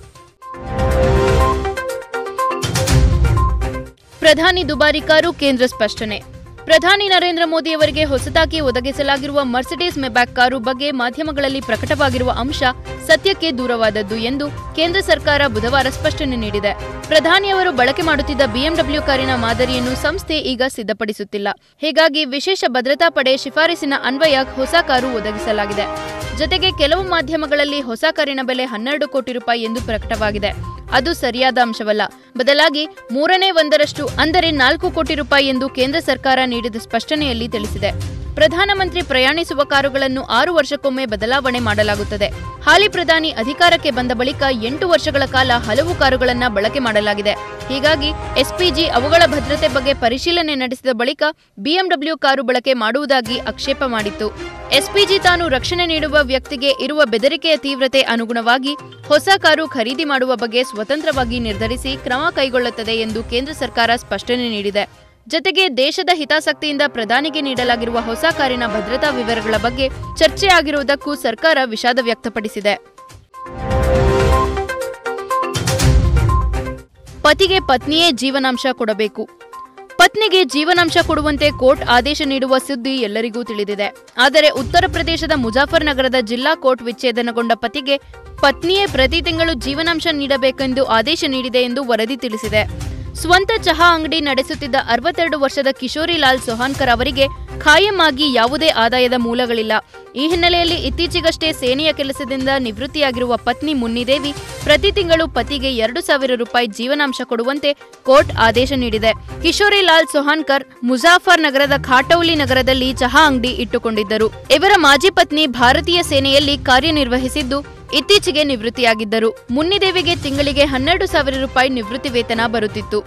ಪ್ರಧಾನಿ ದುಬಾರಿ ಕಾರು ಕೇಂದ್ರ ಸ್ಪಷ್ಟನೆ ಪ್ರಧಾನಿ ನರೇಂದ್ರ ಮೋದಿ ಅವರಿಗೆ ಹೊಸದಾಗಿ ಒದಗಿಸಲಾಗಿರುವ ಮರ್ಸಿಡೀಸ್ ಮೆಬ್ಯಾಕ್ ಕಾರು ಬಗ್ಗೆ ಮಾಧ್ಯಮಗಳಲ್ಲಿ ಪ್ರಕಟವಾಗಿರುವ ಅಂಶ ಸತ್ಯಕ್ಕೆ ದೂರವಾದದ್ದು ಎಂದು ಕೇಂದ್ರ ಸರ್ಕಾರ ಬುಧವಾರ ಸ್ಪಷ್ಟನೆ ನೀಡಿದೆ ಪ್ರಧಾನಿಯವರು ಬಳಕೆ ಮಾಡುತ್ತಿದ್ದ ಬಿಎಂಡಬ್ಲ್ಯೂ ಕಾರಿನ ಮಾದರಿಯನ್ನು ಸಂಸ್ಥೆ ಈಗ ಸಿದ್ಧಪಡಿಸುತ್ತಿಲ್ಲ ಹೀಗಾಗಿ ವಿಶೇಷ ಭದ್ರತಾ ಪಡೆ ಶಿಫಾರಸಿನ ಅನ್ವಯ ಹೊಸ ಕಾರು ಒದಗಿಸಲಾಗಿದೆ ಜೊತೆಗೆ ಕೆಲವು ಮಾಧ್ಯಮಗಳಲ್ಲಿ ಹೊಸ ಕಾರಿನ ಬೆಲೆ ಹನ್ನೆರಡು ಕೋಟಿ ರೂಪಾಯಿ ಎಂದು ಪ್ರಕಟವಾಗಿದೆ ಅದು ಸರಿಯಾದ ಅಂಶವಲ್ಲ ಬದಲಾಗಿ ಮೂರನೇ ಒಂದರಷ್ಟು ಅಂದರೆ ನಾಲ್ಕು ಕೋಟಿ ರೂಪಾಯಿ ಎಂದು ಕೇಂದ್ರ ಸರ್ಕಾರ ನೀಡಿದ ಸ್ಪಷ್ಟನೆಯಲ್ಲಿ ತಿಳಿಸಿದೆ ಪ್ರಧಾನಮಂತ್ರಿ ಪ್ರಯಾಣಿಸುವ ಕಾರುಗಳನ್ನು ಆರು ವರ್ಷಕ್ಕೊಮ್ಮೆ ಬದಲಾವಣೆ ಮಾಡಲಾಗುತ್ತದೆ ಹಾಲಿ ಪ್ರಧಾನಿ ಅಧಿಕಾರಕ್ಕೆ ಬಂದ ಬಳಿಕ ಎಂಟು ವರ್ಷಗಳ ಕಾಲ ಹಲವು ಕಾರುಗಳನ್ನ ಬಳಕೆ ಮಾಡಲಾಗಿದೆ ಹೀಗಾಗಿ ಎಸ್ಪಿಜಿ ಅವುಗಳ ಭದ್ರತೆ ಬಗ್ಗೆ ಪರಿಶೀಲನೆ ನಡೆಸಿದ ಬಳಿಕ ಬಿಎಂಡಬ್ಲ್ಯೂ ಕಾರು ಬಳಕೆ ಮಾಡುವುದಾಗಿ ಆಕ್ಷೇಪ ಮಾಡಿತ್ತು ಎಸ್ಪಿಜಿ ತಾನು ರಕ್ಷಣೆ ನೀಡುವ ವ್ಯಕ್ತಿಗೆ ಇರುವ ಬೆದರಿಕೆಯ ತೀವ್ರತೆ ಅನುಗುಣವಾಗಿ ಹೊಸ ಕಾರು ಖರೀದಿ ಮಾಡುವ ಬಗ್ಗೆ ಸ್ವತಂತ್ರವಾಗಿ ನಿರ್ಧರಿಸಿ ಕ್ರಮ ಕೈಗೊಳ್ಳುತ್ತದೆ ಎಂದು ಕೇಂದ್ರ ಸರ್ಕಾರ ಸ್ಪಷ್ಟನೆ ನೀಡಿದೆ ಜತೆಗೆ ದೇಶದ ಹಿತಾಸಕ್ತಿಯಿಂದ ಪ್ರಧಾನಿಗೆ ನೀಡಲಾಗಿರುವ ಹೊಸ ಕಾರಿನ ಭದ್ರತಾ ವಿವರಗಳ ಬಗ್ಗೆ ಚರ್ಚೆ ಆಗಿರುವುದಕ್ಕೂ ಸರ್ಕಾರ ವಿಷಾದ ವ್ಯಕ್ತಪಡಿಸಿದೆ ಪತಿಗೆ ಪತ್ನಿಯೇ ಜೀವನಾಂಶ ಕೊಡಬೇಕು ಪತ್ನಿಗೆ ಜೀವನಾಂಶ ಕೊಡುವಂತೆ ಕೋರ್ಟ್ ಆದೇಶ ನೀಡುವ ಸುದ್ದಿ ಎಲ್ಲರಿಗೂ ತಿಳಿದಿದೆ ಆದರೆ ಉತ್ತರ ಪ್ರದೇಶದ ಮುಜಾಫರ್ ನಗರದ ಜಿಲ್ಲಾ ಕೋರ್ಟ್ ವಿಚ್ಛೇದನಗೊಂಡ ಪತಿಗೆ ಪತ್ನಿಯೇ ಪ್ರತಿ ತಿಂಗಳು ಜೀವನಾಂಶ ನೀಡಬೇಕೆಂದು ಆದೇಶ ನೀಡಿದೆ ಎಂದು ವರದಿ ತಿಳಿಸಿದೆ ಸ್ವಂತ ಚಹಾ ಅಂಗಡಿ ನಡೆಸುತ್ತಿದ್ದ ಅರವತ್ತೆರಡು ವರ್ಷದ ಕಿಶೋರಿ ಲಾಲ್ ಸೊಹಾನ್ಕರ್ ಅವರಿಗೆ ಖಾಯಂ ಆಗಿ ಯಾವುದೇ ಆದಾಯದ ಮೂಲಗಳಿಲ್ಲ ಈ ಹಿನ್ನೆಲೆಯಲ್ಲಿ ಇತ್ತೀಚೆಗಷ್ಟೇ ಸೇನೆಯ ಕೆಲಸದಿಂದ ನಿವೃತ್ತಿಯಾಗಿರುವ ಪತ್ನಿ ಮುನ್ನಿದೇವಿ ಪ್ರತಿ ತಿಂಗಳು ಪತಿಗೆ ಎರಡು ಸಾವಿರ ರೂಪಾಯಿ ಜೀವನಾಂಶ ಕೊಡುವಂತೆ ಕೋರ್ಟ್ ಆದೇಶ ನೀಡಿದೆ ಕಿಶೋರಿ ಲಾಲ್ ಸೊಹಾನ್ಕರ್ ಮುಜಾಫರ್ ನಗರದ ಖಾಟೌಲಿ ನಗರದಲ್ಲಿ ಚಹಾ ಅಂಗಡಿ ಇಟ್ಟುಕೊಂಡಿದ್ದರು ಇವರ ಮಾಜಿ ಪತ್ನಿ ಭಾರತೀಯ ಸೇನೆಯಲ್ಲಿ ಕಾರ್ಯನಿರ್ವಹಿಸಿದ್ದು ಇತ್ತೀಚೆಗೆ ನಿವೃತ್ತಿಯಾಗಿದ್ದರು ಮುನ್ನಿದೇವಿಗೆ ತಿಂಗಳಿಗೆ ಹನ್ನೆರಡು ಸಾವಿರ ರೂಪಾಯಿ ನಿವೃತ್ತಿ ವೇತನ ಬರುತ್ತಿತ್ತು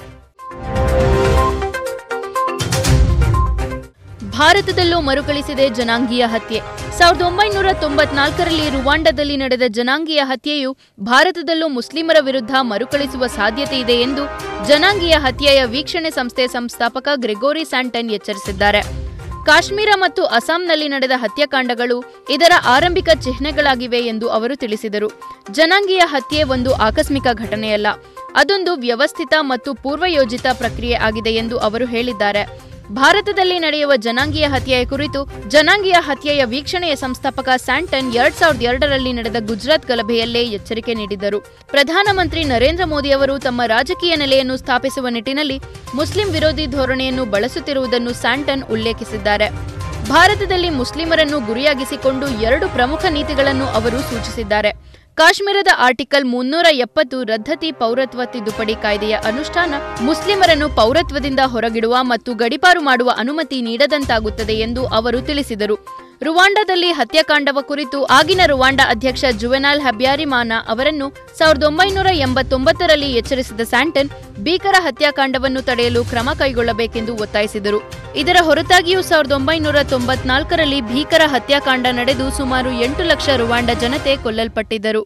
ಭಾರತದಲ್ಲೂ ಮರುಕಳಿಸಿದೆ ಜನಾಂಗೀಯ ಹತ್ಯೆ ಸಾವಿರದ ಒಂಬೈನೂರ ತೊಂಬತ್ನಾಲ್ಕರಲ್ಲಿ ರುವಾಂಡದಲ್ಲಿ ನಡೆದ ಜನಾಂಗೀಯ ಹತ್ಯೆಯು ಭಾರತದಲ್ಲೂ ಮುಸ್ಲಿಮರ ವಿರುದ್ಧ ಮರುಕಳಿಸುವ ಸಾಧ್ಯತೆ ಇದೆ ಎಂದು ಜನಾಂಗೀಯ ಹತ್ಯೆಯ ವೀಕ್ಷಣೆ ಸಂಸ್ಥೆ ಸಂಸ್ಥಾಪಕ ಗ್ರೆಗೋರಿ ಸ್ಯಾಂಟನ್ ಎಚ್ಚರಿಸಿದ್ದಾರೆ ಕಾಶ್ಮೀರ ಮತ್ತು ಅಸ್ಸಾಂನಲ್ಲಿ ನಡೆದ ಹತ್ಯಾಕಾಂಡಗಳು ಇದರ ಆರಂಭಿಕ ಚಿಹ್ನೆಗಳಾಗಿವೆ ಎಂದು ಅವರು ತಿಳಿಸಿದರು ಜನಾಂಗೀಯ ಹತ್ಯೆ ಒಂದು ಆಕಸ್ಮಿಕ ಘಟನೆಯಲ್ಲ ಅದೊಂದು ವ್ಯವಸ್ಥಿತ ಮತ್ತು ಪೂರ್ವಯೋಜಿತ ಪ್ರಕ್ರಿಯೆ ಆಗಿದೆ ಎಂದು ಅವರು ಹೇಳಿದ್ದಾರೆ ಭಾರತದಲ್ಲಿ ನಡೆಯುವ ಜನಾಂಗೀಯ ಹತ್ಯೆಯ ಕುರಿತು ಜನಾಂಗೀಯ ಹತ್ಯೆಯ ವೀಕ್ಷಣೆಯ ಸಂಸ್ಥಾಪಕ ಸ್ಯಾಂಟನ್ ಎರಡ್ ಸಾವಿರದ ಎರಡರಲ್ಲಿ ನಡೆದ ಗುಜರಾತ್ ಗಲಭೆಯಲ್ಲೇ ಎಚ್ಚರಿಕೆ ನೀಡಿದ್ದರು ಪ್ರಧಾನಮಂತ್ರಿ ನರೇಂದ್ರ ಮೋದಿ ಅವರು ತಮ್ಮ ರಾಜಕೀಯ ನೆಲೆಯನ್ನು ಸ್ಥಾಪಿಸುವ ನಿಟ್ಟಿನಲ್ಲಿ ಮುಸ್ಲಿಂ ವಿರೋಧಿ ಧೋರಣೆಯನ್ನು ಬಳಸುತ್ತಿರುವುದನ್ನು ಸ್ಯಾಂಟನ್ ಉಲ್ಲೇಖಿಸಿದ್ದಾರೆ ಭಾರತದಲ್ಲಿ ಮುಸ್ಲಿಮರನ್ನು ಗುರಿಯಾಗಿಸಿಕೊಂಡು ಎರಡು ಪ್ರಮುಖ ನೀತಿಗಳನ್ನು ಅವರು ಸೂಚಿಸಿದ್ದಾರೆ ಕಾಶ್ಮೀರದ ಆರ್ಟಿಕಲ್ ಮುನ್ನೂರ ಎಪ್ಪತ್ತು ರದ್ದತಿ ಪೌರತ್ವ ತಿದ್ದುಪಡಿ ಕಾಯ್ದೆಯ ಅನುಷ್ಠಾನ ಮುಸ್ಲಿಮರನ್ನು ಪೌರತ್ವದಿಂದ ಹೊರಗಿಡುವ ಮತ್ತು ಗಡಿಪಾರು ಮಾಡುವ ಅನುಮತಿ ನೀಡದಂತಾಗುತ್ತದೆ ಎಂದು ಅವರು ತಿಳಿಸಿದರು ರುವಾಂಡದಲ್ಲಿ ಹತ್ಯಾಕಾಂಡವ ಕುರಿತು ಆಗಿನ ರುವಾಂಡ ಅಧ್ಯಕ್ಷ ಜುವೆನಾಲ್ ಹಬ್ಯಾರಿಮಾನ ಅವರನ್ನು ಸಾವಿರದ ಒಂಬೈನೂರ ಎಂಬತ್ತೊಂಬತ್ತರಲ್ಲಿ ಎಚ್ಚರಿಸಿದ ಸ್ಯಾಂಟನ್ ಭೀಕರ ಹತ್ಯಾಕಾಂಡವನ್ನು ತಡೆಯಲು ಕ್ರಮ ಕೈಗೊಳ್ಳಬೇಕೆಂದು ಒತ್ತಾಯಿಸಿದರು ಇದರ ಹೊರತಾಗಿಯೂ ಸಾವಿರದ ಒಂಬೈನೂರ ತೊಂಬತ್ನಾಲ್ಕರಲ್ಲಿ ಭೀಕರ ಹತ್ಯಾಕಾಂಡ ನಡೆದು ಸುಮಾರು ಎಂಟು ಲಕ್ಷ ರುವಾಂಡ ಜನತೆ ಕೊಲ್ಲಲ್ಪಟ್ಟಿದ್ದರು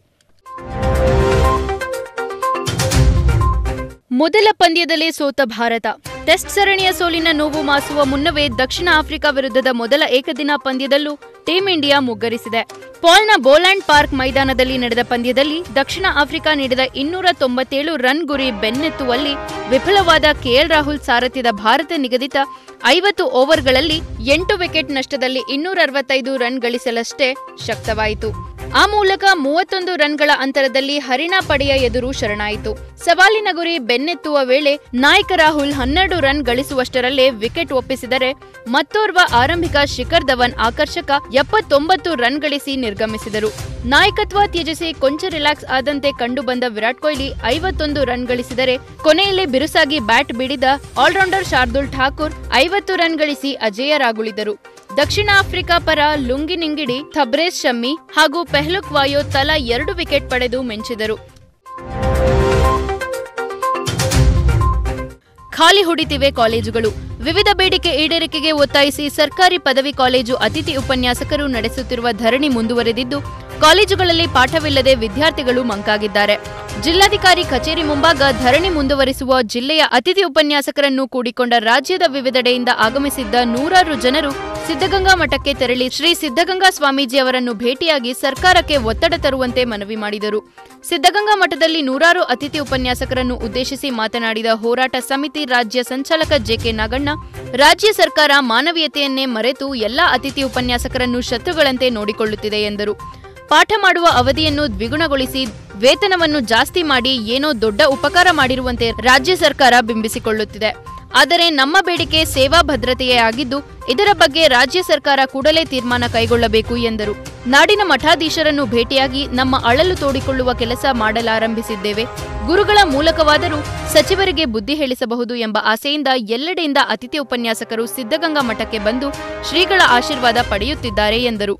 ಮೊದಲ ಪಂದ್ಯದಲ್ಲೇ ಸೋತ ಭಾರತ ಟೆಸ್ಟ್ ಸರಣಿಯ ಸೋಲಿನ ನೋವು ಮಾಸುವ ಮುನ್ನವೇ ದಕ್ಷಿಣ ಆಫ್ರಿಕಾ ವಿರುದ್ಧದ ಮೊದಲ ಏಕದಿನ ಪಂದ್ಯದಲ್ಲೂ ಟೀಂ ಇಂಡಿಯಾ ಮುಗ್ಗರಿಸಿದೆ ಪಾಲ್ನ ಬೋಲ್ಯಾಂಡ್ ಪಾರ್ಕ್ ಮೈದಾನದಲ್ಲಿ ನಡೆದ ಪಂದ್ಯದಲ್ಲಿ ದಕ್ಷಿಣ ಆಫ್ರಿಕಾ ನೀಡಿದ ಇನ್ನೂರ ತೊಂಬತ್ತೇಳು ರನ್ ಗುರಿ ಬೆನ್ನತ್ತುವಲ್ಲಿ ವಿಫಲವಾದ ಕೆಎಲ್ ರಾಹುಲ್ ಸಾರಥ್ಯದ ಭಾರತ ನಿಗದಿತ ಐವತ್ತು ಓವರ್ಗಳಲ್ಲಿ ಎಂಟು ವಿಕೆಟ್ ನಷ್ಟದಲ್ಲಿ ಇನ್ನೂರ ಅರವತ್ತೈದು ರನ್ ಗಳಿಸಲಷ್ಟೇ ಶಕ್ತವಾಯಿತು ಆ ಮೂಲಕ ಮೂವತ್ತೊಂದು ರನ್ಗಳ ಅಂತರದಲ್ಲಿ ಹರಿಣಾ ಪಡೆಯ ಎದುರು ಶರಣಾಯಿತು ಸವಾಲಿನ ಗುರಿ ಬೆನ್ನೆತ್ತುವ ವೇಳೆ ನಾಯಕ ರಾಹುಲ್ ಹನ್ನೆರಡು ರನ್ ಗಳಿಸುವಷ್ಟರಲ್ಲೇ ವಿಕೆಟ್ ಒಪ್ಪಿಸಿದರೆ ಮತ್ತೋರ್ವ ಆರಂಭಿಕ ಶಿಖರ್ ಧವನ್ ಆಕರ್ಷಕ ಎಪ್ಪತ್ತೊಂಬತ್ತು ರನ್ ಗಳಿಸಿ ನಿರ್ಗಮಿಸಿದರು ನಾಯಕತ್ವ ತ್ಯಜಿಸಿ ಕೊಂಚ ರಿಲ್ಯಾಕ್ಸ್ ಆದಂತೆ ಕಂಡುಬಂದ ವಿರಾಟ್ ಕೊಹ್ಲಿ ಐವತ್ತೊಂದು ರನ್ ಗಳಿಸಿದರೆ ಕೊನೆಯಲ್ಲಿ ಬಿರುಸಾಗಿ ಬ್ಯಾಟ್ ಬಿಡಿದ ಆಲ್ರೌಂಡರ್ ಶಾರ್ದುಲ್ ಠಾಕೂರ್ ಐವತ್ತು ರನ್ ಗಳಿಸಿ ಅಜೇಯರಾಗುಳಿದರು ದಕ್ಷಿಣ ಆಫ್ರಿಕಾ ಪರ ಲುಂಗಿ ನಿಂಗಿಡಿ ಥಬ್ರೇಸ್ ಶಮ್ಮಿ ಹಾಗೂ ಪೆಹ್ಲುಕ್ ವಾಯೋ ತಲಾ ಎರಡು ವಿಕೆಟ್ ಪಡೆದು ಮಿಂಚಿದರು ಖಾಲಿ ಹೊಡಿತಿವೆ ಕಾಲೇಜುಗಳು ವಿವಿಧ ಬೇಡಿಕೆ ಈಡೇರಿಕೆಗೆ ಒತ್ತಾಯಿಸಿ ಸರ್ಕಾರಿ ಪದವಿ ಕಾಲೇಜು ಅತಿಥಿ ಉಪನ್ಯಾಸಕರು ನಡೆಸುತ್ತಿರುವ ಧರಣಿ ಮುಂದುವರೆದಿದ್ದು ಕಾಲೇಜುಗಳಲ್ಲಿ ಪಾಠವಿಲ್ಲದೆ ವಿದ್ಯಾರ್ಥಿಗಳು ಮಂಕಾಗಿದ್ದಾರೆ ಜಿಲ್ಲಾಧಿಕಾರಿ ಕಚೇರಿ ಮುಂಭಾಗ ಧರಣಿ ಮುಂದುವರಿಸುವ ಜಿಲ್ಲೆಯ ಅತಿಥಿ ಉಪನ್ಯಾಸಕರನ್ನು ಕೂಡಿಕೊಂಡ ರಾಜ್ಯದ ವಿವಿಧೆಡೆಯಿಂದ ಆಗಮಿಸಿದ್ದ ನೂರಾರು ಜನರು ಸಿದ್ಧಗಂಗಾ ಮಠಕ್ಕೆ ತೆರಳಿ ಶ್ರೀ ಸಿದ್ಧಗಂಗಾ ಸ್ವಾಮೀಜಿ ಅವರನ್ನು ಭೇಟಿಯಾಗಿ ಸರ್ಕಾರಕ್ಕೆ ಒತ್ತಡ ತರುವಂತೆ ಮನವಿ ಮಾಡಿದರು ಸಿದ್ಧಗಂಗಾ ಮಠದಲ್ಲಿ ನೂರಾರು ಅತಿಥಿ ಉಪನ್ಯಾಸಕರನ್ನು ಉದ್ದೇಶಿಸಿ ಮಾತನಾಡಿದ ಹೋರಾಟ ಸಮಿತಿ ರಾಜ್ಯ ಸಂಚಾಲಕ ಜೆಕೆ ನಾಗಣ್ಣ ರಾಜ್ಯ ಸರ್ಕಾರ ಮಾನವೀಯತೆಯನ್ನೇ ಮರೆತು ಎಲ್ಲಾ ಅತಿಥಿ ಉಪನ್ಯಾಸಕರನ್ನು ಶತ್ರುಗಳಂತೆ ನೋಡಿಕೊಳ್ಳುತ್ತಿದೆ ಎಂದರು ಪಾಠ ಮಾಡುವ ಅವಧಿಯನ್ನು ದ್ವಿಗುಣಗೊಳಿಸಿ ವೇತನವನ್ನು ಜಾಸ್ತಿ ಮಾಡಿ ಏನೋ ದೊಡ್ಡ ಉಪಕಾರ ಮಾಡಿರುವಂತೆ ರಾಜ್ಯ ಸರ್ಕಾರ ಬಿಂಬಿಸಿಕೊಳ್ಳುತ್ತಿದೆ ಆದರೆ ನಮ್ಮ ಬೇಡಿಕೆ ಸೇವಾ ಭದ್ರತೆಯೇ ಆಗಿದ್ದು ಇದರ ಬಗ್ಗೆ ರಾಜ್ಯ ಸರ್ಕಾರ ಕೂಡಲೇ ತೀರ್ಮಾನ ಕೈಗೊಳ್ಳಬೇಕು ಎಂದರು ನಾಡಿನ ಮಠಾಧೀಶರನ್ನು ಭೇಟಿಯಾಗಿ ನಮ್ಮ ಅಳಲು ತೋಡಿಕೊಳ್ಳುವ ಕೆಲಸ ಮಾಡಲಾರಂಭಿಸಿದ್ದೇವೆ ಗುರುಗಳ ಮೂಲಕವಾದರೂ ಸಚಿವರಿಗೆ ಬುದ್ಧಿ ಹೇಳಿಸಬಹುದು ಎಂಬ ಆಸೆಯಿಂದ ಎಲ್ಲೆಡೆಯಿಂದ ಅತಿಥಿ ಉಪನ್ಯಾಸಕರು ಸಿದ್ಧಗಂಗಾ ಮಠಕ್ಕೆ ಬಂದು ಶ್ರೀಗಳ ಆಶೀರ್ವಾದ ಪಡೆಯುತ್ತಿದ್ದಾರೆ ಎಂದರು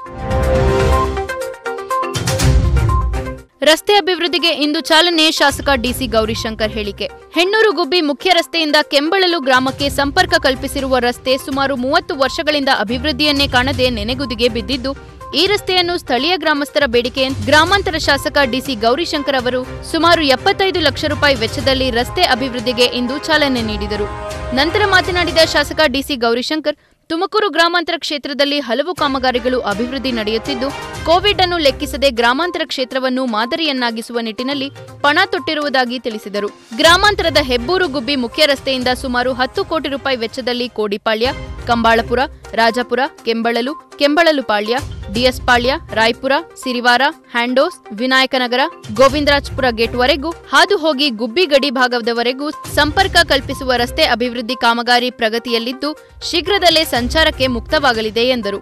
ರಸ್ತೆ ಅಭಿವೃದ್ಧಿಗೆ ಇಂದು ಚಾಲನೆ ಶಾಸಕ ಡಿಸಿ ಗೌರಿಶಂಕರ್ ಹೇಳಿಕೆ ಹೆಣ್ಣೂರು ಗುಬ್ಬಿ ಮುಖ್ಯ ರಸ್ತೆಯಿಂದ ಕೆಂಬಳಲು ಗ್ರಾಮಕ್ಕೆ ಸಂಪರ್ಕ ಕಲ್ಪಿಸಿರುವ ರಸ್ತೆ ಸುಮಾರು ಮೂವತ್ತು ವರ್ಷಗಳಿಂದ ಅಭಿವೃದ್ಧಿಯನ್ನೇ ಕಾಣದೆ ನೆನೆಗುದಿಗೆ ಬಿದ್ದಿದ್ದು ಈ ರಸ್ತೆಯನ್ನು ಸ್ಥಳೀಯ ಗ್ರಾಮಸ್ಥರ ಬೇಡಿಕೆ ಗ್ರಾಮಾಂತರ ಶಾಸಕ ಡಿಸಿ ಗೌರಿಶಂಕರ್ ಅವರು ಸುಮಾರು ಎಪ್ಪತ್ತೈದು ಲಕ್ಷ ರೂಪಾಯಿ ವೆಚ್ಚದಲ್ಲಿ ರಸ್ತೆ ಅಭಿವೃದ್ಧಿಗೆ ಇಂದು ಚಾಲನೆ ನೀಡಿದರು ನಂತರ ಮಾತನಾಡಿದ ಶಾಸಕ ಡಿಸಿ ಗೌರಿಶಂಕರ್ ತುಮಕೂರು ಗ್ರಾಮಾಂತರ ಕ್ಷೇತ್ರದಲ್ಲಿ ಹಲವು ಕಾಮಗಾರಿಗಳು ಅಭಿವೃದ್ಧಿ ನಡೆಯುತ್ತಿದ್ದು ಕೋವಿಡ್ ಅನ್ನು ಲೆಕ್ಕಿಸದೆ ಗ್ರಾಮಾಂತರ ಕ್ಷೇತ್ರವನ್ನು ಮಾದರಿಯನ್ನಾಗಿಸುವ ನಿಟ್ಟಿನಲ್ಲಿ ಪಣ ತೊಟ್ಟಿರುವುದಾಗಿ ತಿಳಿಸಿದರು ಗ್ರಾಮಾಂತರದ ಹೆಬ್ಬೂರು ಗುಬ್ಬಿ ಮುಖ್ಯ ರಸ್ತೆಯಿಂದ ಸುಮಾರು ಹತ್ತು ಕೋಟಿ ರೂಪಾಯಿ ವೆಚ್ಚದಲ್ಲಿ ಕೋಡಿಪಾಳ್ಯ ಕಂಬಾಳಪುರ ರಾಜಪುರ ಕೆಂಬಳಲು ಕೆಂಬಳಲು ಪಾಳ್ಯ ಡಿಎಸ್ ಪಾಳ್ಯ ರಾಯ್ಪುರ ಸಿರಿವಾರ ಹ್ಯಾಂಡೋಸ್ ವಿನಾಯಕನಗರ ಗೋವಿಂದರಾಜ್ಪುರ ಗೇಟ್ವರೆಗೂ ಹಾದು ಹೋಗಿ ಗುಬ್ಬಿ ಗಡಿ ಭಾಗದವರೆಗೂ ಸಂಪರ್ಕ ಕಲ್ಪಿಸುವ ರಸ್ತೆ ಅಭಿವೃದ್ಧಿ ಕಾಮಗಾರಿ ಪ್ರಗತಿಯಲ್ಲಿದ್ದು ಶೀಘ್ರದಲ್ಲೇ ಸಂಚಾರಕ್ಕೆ ಮುಕ್ತವಾಗಲಿದೆ ಎಂದರು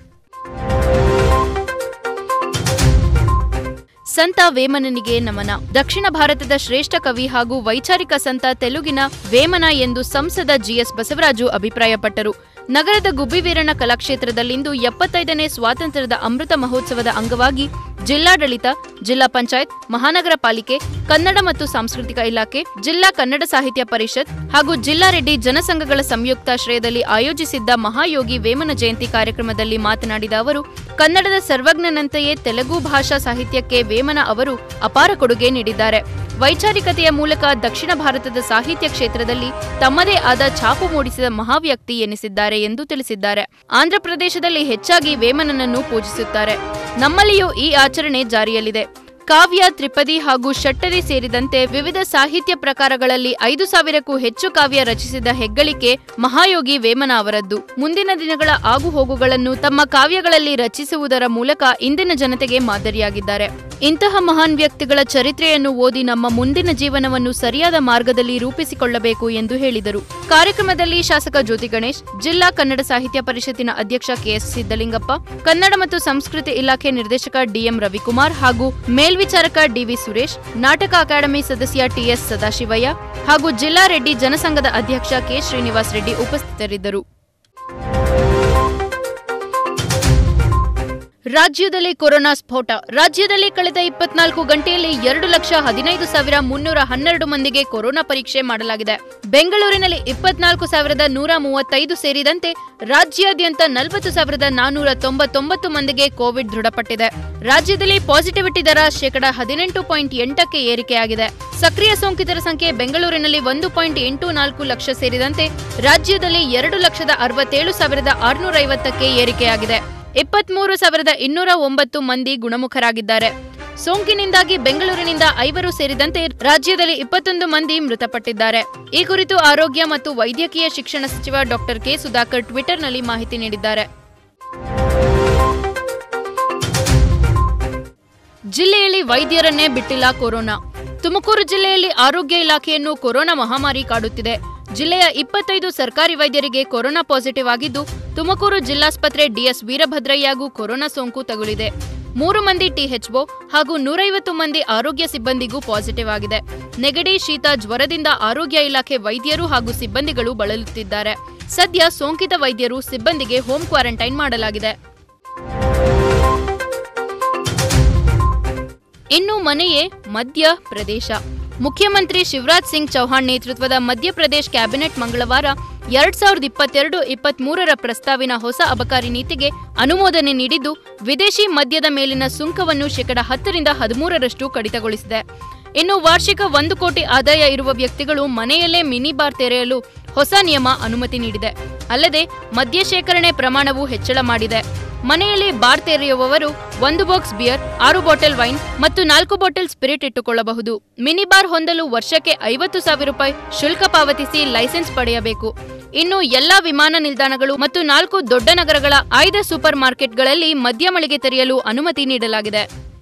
ಸಂತ ವೇಮನನಿಗೆ ನಮನ ದಕ್ಷಿಣ ಭಾರತದ ಶ್ರೇಷ್ಠ ಕವಿ ಹಾಗೂ ವೈಚಾರಿಕ ಸಂತ ತೆಲುಗಿನ ವೇಮನ ಎಂದು ಸಂಸದ ಜಿಎಸ್ ಬಸವರಾಜು ಅಭಿಪ್ರಾಯಪಟ್ಟರು ನಗರದ ಗುಬ್ಬಿವೀರಣ್ಣ ಕಲಾಕ್ಷೇತ್ರದಲ್ಲಿಂದು ಎಪ್ಪತ್ತೈದನೇ ಸ್ವಾತಂತ್ರ್ಯದ ಅಮೃತ ಮಹೋತ್ಸವದ ಅಂಗವಾಗಿ ಜಿಲ್ಲಾಡಳಿತ ಜಿಲ್ಲಾ ಪಂಚಾಯತ್ ಮಹಾನಗರ ಪಾಲಿಕೆ ಕನ್ನಡ ಮತ್ತು ಸಾಂಸ್ಕೃತಿಕ ಇಲಾಖೆ ಜಿಲ್ಲಾ ಕನ್ನಡ ಸಾಹಿತ್ಯ ಪರಿಷತ್ ಹಾಗೂ ಜಿಲ್ಲಾ ರೆಡ್ಡಿ ಜನಸಂಘಗಳ ಸಂಯುಕ್ತಾಶ್ರಯದಲ್ಲಿ ಆಯೋಜಿಸಿದ್ದ ಮಹಾಯೋಗಿ ವೇಮನ ಜಯಂತಿ ಕಾರ್ಯಕ್ರಮದಲ್ಲಿ ಮಾತನಾಡಿದ ಅವರು ಕನ್ನಡದ ಸರ್ವಜ್ಞನಂತೆಯೇ ತೆಲುಗು ಭಾಷಾ ಸಾಹಿತ್ಯಕ್ಕೆ ವೇಮನ ಅವರು ಅಪಾರ ಕೊಡುಗೆ ನೀಡಿದ್ದಾರೆ ವೈಚಾರಿಕತೆಯ ಮೂಲಕ ದಕ್ಷಿಣ ಭಾರತದ ಸಾಹಿತ್ಯ ಕ್ಷೇತ್ರದಲ್ಲಿ ತಮ್ಮದೇ ಆದ ಛಾಪು ಮೂಡಿಸಿದ ಮಹಾವ್ಯಕ್ತಿ ಎನಿಸಿದ್ದಾರೆ ಎಂದು ತಿಳಿಸಿದ್ದಾರೆ ಆಂಧ್ರಪ್ರದೇಶದಲ್ಲಿ ಹೆಚ್ಚಾಗಿ ವೇಮನನನ್ನು ಪೂಜಿಸುತ್ತಾರೆ ನಮ್ಮಲ್ಲಿಯೂ ಈ ಆಚರಣೆ ಜಾರಿಯಲ್ಲಿದೆ ಕಾವ್ಯ ತ್ರಿಪದಿ ಹಾಗೂ ಷಟ್ಟದಿ ಸೇರಿದಂತೆ ವಿವಿಧ ಸಾಹಿತ್ಯ ಪ್ರಕಾರಗಳಲ್ಲಿ ಐದು ಸಾವಿರಕ್ಕೂ ಹೆಚ್ಚು ಕಾವ್ಯ ರಚಿಸಿದ ಹೆಗ್ಗಳಿಕೆ ಮಹಾಯೋಗಿ ವೇಮನ ಅವರದ್ದು ಮುಂದಿನ ದಿನಗಳ ಆಗುಹೋಗುಗಳನ್ನು ತಮ್ಮ ಕಾವ್ಯಗಳಲ್ಲಿ ರಚಿಸುವುದರ ಮೂಲಕ ಇಂದಿನ ಜನತೆಗೆ ಮಾದರಿಯಾಗಿದ್ದಾರೆ ಇಂತಹ ಮಹಾನ್ ವ್ಯಕ್ತಿಗಳ ಚರಿತ್ರೆಯನ್ನು ಓದಿ ನಮ್ಮ ಮುಂದಿನ ಜೀವನವನ್ನು ಸರಿಯಾದ ಮಾರ್ಗದಲ್ಲಿ ರೂಪಿಸಿಕೊಳ್ಳಬೇಕು ಎಂದು ಹೇಳಿದರು ಕಾರ್ಯಕ್ರಮದಲ್ಲಿ ಶಾಸಕ ಜ್ಯೋತಿ ಗಣೇಶ್ ಜಿಲ್ಲಾ ಕನ್ನಡ ಸಾಹಿತ್ಯ ಪರಿಷತ್ತಿನ ಅಧ್ಯಕ್ಷ ಕೆಎಸ್ ಸಿದ್ದಲಿಂಗಪ್ಪ ಕನ್ನಡ ಮತ್ತು ಸಂಸ್ಕೃತಿ ಇಲಾಖೆ ನಿರ್ದೇಶಕ ಡಿಎಂ ರವಿಕುಮಾರ್ ಹಾಗೂ ಮೇಲ್ವಿಚಾರಕ ಡಿವಿ ಸುರೇಶ್ ನಾಟಕ ಅಕಾಡೆಮಿ ಸದಸ್ಯ ಟಿಎಸ್ ಸದಾಶಿವಯ್ಯ ಹಾಗೂ ಜಿಲ್ಲಾ ರೆಡ್ಡಿ ಜನಸಂಘದ ಅಧ್ಯಕ್ಷ ಕೆ ಶ್ರೀನಿವಾಸ್ ರೆಡ್ಡಿ ಉಪಸ್ಥಿತರಿದ್ದರು ರಾಜ್ಯದಲ್ಲಿ ಕೊರೋನಾ ಸ್ಫೋಟ ರಾಜ್ಯದಲ್ಲಿ ಕಳೆದ ಇಪ್ಪತ್ನಾಲ್ಕು ಗಂಟೆಯಲ್ಲಿ ಎರಡು ಲಕ್ಷ ಹದಿನೈದು ಸಾವಿರ ಮುನ್ನೂರ ಹನ್ನೆರಡು ಮಂದಿಗೆ ಕೊರೋನಾ ಪರೀಕ್ಷೆ ಮಾಡಲಾಗಿದೆ ಬೆಂಗಳೂರಿನಲ್ಲಿ ಇಪ್ಪತ್ನಾಲ್ಕು ಸಾವಿರದ ನೂರ ಮೂವತ್ತೈದು ಸೇರಿದಂತೆ ರಾಜ್ಯಾದ್ಯಂತ ನಲವತ್ತು ಸಾವಿರದ ನಾನೂರ ತೊಂಬತ್ತೊಂಬತ್ತು ಮಂದಿಗೆ ಕೋವಿಡ್ ದೃಢಪಟ್ಟಿದೆ ರಾಜ್ಯದಲ್ಲಿ ಪಾಸಿಟಿವಿಟಿ ದರ ಶೇಕಡ ಹದಿನೆಂಟು ಪಾಯಿಂಟ್ ಎಂಟಕ್ಕೆ ಏರಿಕೆಯಾಗಿದೆ ಸಕ್ರಿಯ ಸೋಂಕಿತರ ಸಂಖ್ಯೆ ಬೆಂಗಳೂರಿನಲ್ಲಿ ಒಂದು ಪಾಯಿಂಟ್ ಎಂಟು ನಾಲ್ಕು ಲಕ್ಷ ಸೇರಿದಂತೆ ರಾಜ್ಯದಲ್ಲಿ ಎರಡು ಲಕ್ಷದ ಅರವತ್ತೇಳು ಸಾವಿರದ ಆರುನೂರ ಐವತ್ತಕ್ಕೆ ಏರಿಕೆಯಾಗಿದೆ ಇಪ್ಪತ್ಮೂರು ಸಾವಿರದ ಇನ್ನೂರ ಒಂಬತ್ತು ಮಂದಿ ಗುಣಮುಖರಾಗಿದ್ದಾರೆ ಸೋಂಕಿನಿಂದಾಗಿ ಬೆಂಗಳೂರಿನಿಂದ ಐವರು ಸೇರಿದಂತೆ ರಾಜ್ಯದಲ್ಲಿ ಇಪ್ಪತ್ತೊಂದು ಮಂದಿ ಮೃತಪಟ್ಟಿದ್ದಾರೆ ಈ ಕುರಿತು ಆರೋಗ್ಯ ಮತ್ತು ವೈದ್ಯಕೀಯ ಶಿಕ್ಷಣ ಸಚಿವ ಡಾಕ್ಟರ್ ಕೆ ಸುಧಾಕರ್ ಟ್ವಿಟರ್ನಲ್ಲಿ ಮಾಹಿತಿ ನೀಡಿದ್ದಾರೆ ಜಿಲ್ಲೆಯಲ್ಲಿ ವೈದ್ಯರನ್ನೇ ಬಿಟ್ಟಿಲ್ಲ ಕೊರೋನಾ ತುಮಕೂರು ಜಿಲ್ಲೆಯಲ್ಲಿ ಆರೋಗ್ಯ ಇಲಾಖೆಯನ್ನು ಕೊರೋನಾ ಮಹಾಮಾರಿ ಕಾಡುತ್ತಿದೆ ಜಿಲ್ಲೆಯ ಇಪ್ಪತ್ತೈದು ಸರ್ಕಾರಿ ವೈದ್ಯರಿಗೆ ಕೊರೋನಾ ಪಾಸಿಟಿವ್ ಆಗಿದ್ದು ತುಮಕೂರು ಜಿಲ್ಲಾಸ್ಪತ್ರೆ ಡಿಎಸ್ ವೀರಭದ್ರಯ್ಯಗೂ ಕೊರೋನಾ ಸೋಂಕು ತಗುಲಿದೆ ಮೂರು ಮಂದಿ ಟಿಎಚ್ಒ ಹಾಗೂ ನೂರೈವತ್ತು ಮಂದಿ ಆರೋಗ್ಯ ಸಿಬ್ಬಂದಿಗೂ ಪಾಸಿಟಿವ್ ಆಗಿದೆ ನೆಗಡಿ ಶೀತ ಜ್ವರದಿಂದ ಆರೋಗ್ಯ ಇಲಾಖೆ ವೈದ್ಯರು ಹಾಗೂ ಸಿಬ್ಬಂದಿಗಳು ಬಳಲುತ್ತಿದ್ದಾರೆ ಸದ್ಯ ಸೋಂಕಿತ ವೈದ್ಯರು ಸಿಬ್ಬಂದಿಗೆ ಹೋಮ್ ಕ್ವಾರಂಟೈನ್ ಮಾಡಲಾಗಿದೆ ಇನ್ನು ಮನೆಯೇ ಮಧ್ಯ ಪ್ರದೇಶ ಮುಖ್ಯಮಂತ್ರಿ ಶಿವರಾಜ್ ಸಿಂಗ್ ಚೌಹಾಣ್ ನೇತೃತ್ವದ ಮಧ್ಯಪ್ರದೇಶ ಕ್ಯಾಬಿನೆಟ್ ಮಂಗಳವಾರ ಎರಡ್ ಸಾವಿರದ ಇಪ್ಪತ್ತೆರಡು ಇಪ್ಪತ್ಮೂರರ ಪ್ರಸ್ತಾವಿನ ಹೊಸ ಅಬಕಾರಿ ನೀತಿಗೆ ಅನುಮೋದನೆ ನೀಡಿದ್ದು ವಿದೇಶಿ ಮದ್ಯದ ಮೇಲಿನ ಸುಂಕವನ್ನು ಶೇಕಡ ಹತ್ತರಿಂದ ಹದಿಮೂರರಷ್ಟು ಕಡಿತಗೊಳಿಸಿದೆ ಇನ್ನು ವಾರ್ಷಿಕ ಒಂದು ಕೋಟಿ ಆದಾಯ ಇರುವ ವ್ಯಕ್ತಿಗಳು ಮನೆಯಲ್ಲೇ ಮಿನಿ ಬಾರ್ ತೆರೆಯಲು ಹೊಸ ನಿಯಮ ಅನುಮತಿ ನೀಡಿದೆ ಅಲ್ಲದೆ ಮದ್ಯ ಶೇಖರಣೆ ಪ್ರಮಾಣವು ಹೆಚ್ಚಳ ಮಾಡಿದೆ ಮನೆಯಲ್ಲಿ ಬಾರ್ ತೆರೆಯುವವರು ಒಂದು ಬಾಕ್ಸ್ ಬಿಯರ್ ಆರು ಬಾಟಲ್ ವೈನ್ ಮತ್ತು ನಾಲ್ಕು ಬಾಟಲ್ ಸ್ಪಿರಿಟ್ ಇಟ್ಟುಕೊಳ್ಳಬಹುದು ಮಿನಿ ಬಾರ್ ಹೊಂದಲು ವರ್ಷಕ್ಕೆ ಐವತ್ತು ಸಾವಿರ ರೂಪಾಯಿ ಶುಲ್ಕ ಪಾವತಿಸಿ ಲೈಸೆನ್ಸ್ ಪಡೆಯಬೇಕು ಇನ್ನು ಎಲ್ಲಾ ವಿಮಾನ ನಿಲ್ದಾಣಗಳು ಮತ್ತು ನಾಲ್ಕು ದೊಡ್ಡ ನಗರಗಳ ಆಯ್ದ ಸೂಪರ್ ಮಾರ್ಕೆಟ್ಗಳಲ್ಲಿ ಮದ್ಯ ಮಳಿಗೆ ತೆರೆಯಲು ಅನುಮತಿ ನೀಡಲಾಗಿದೆ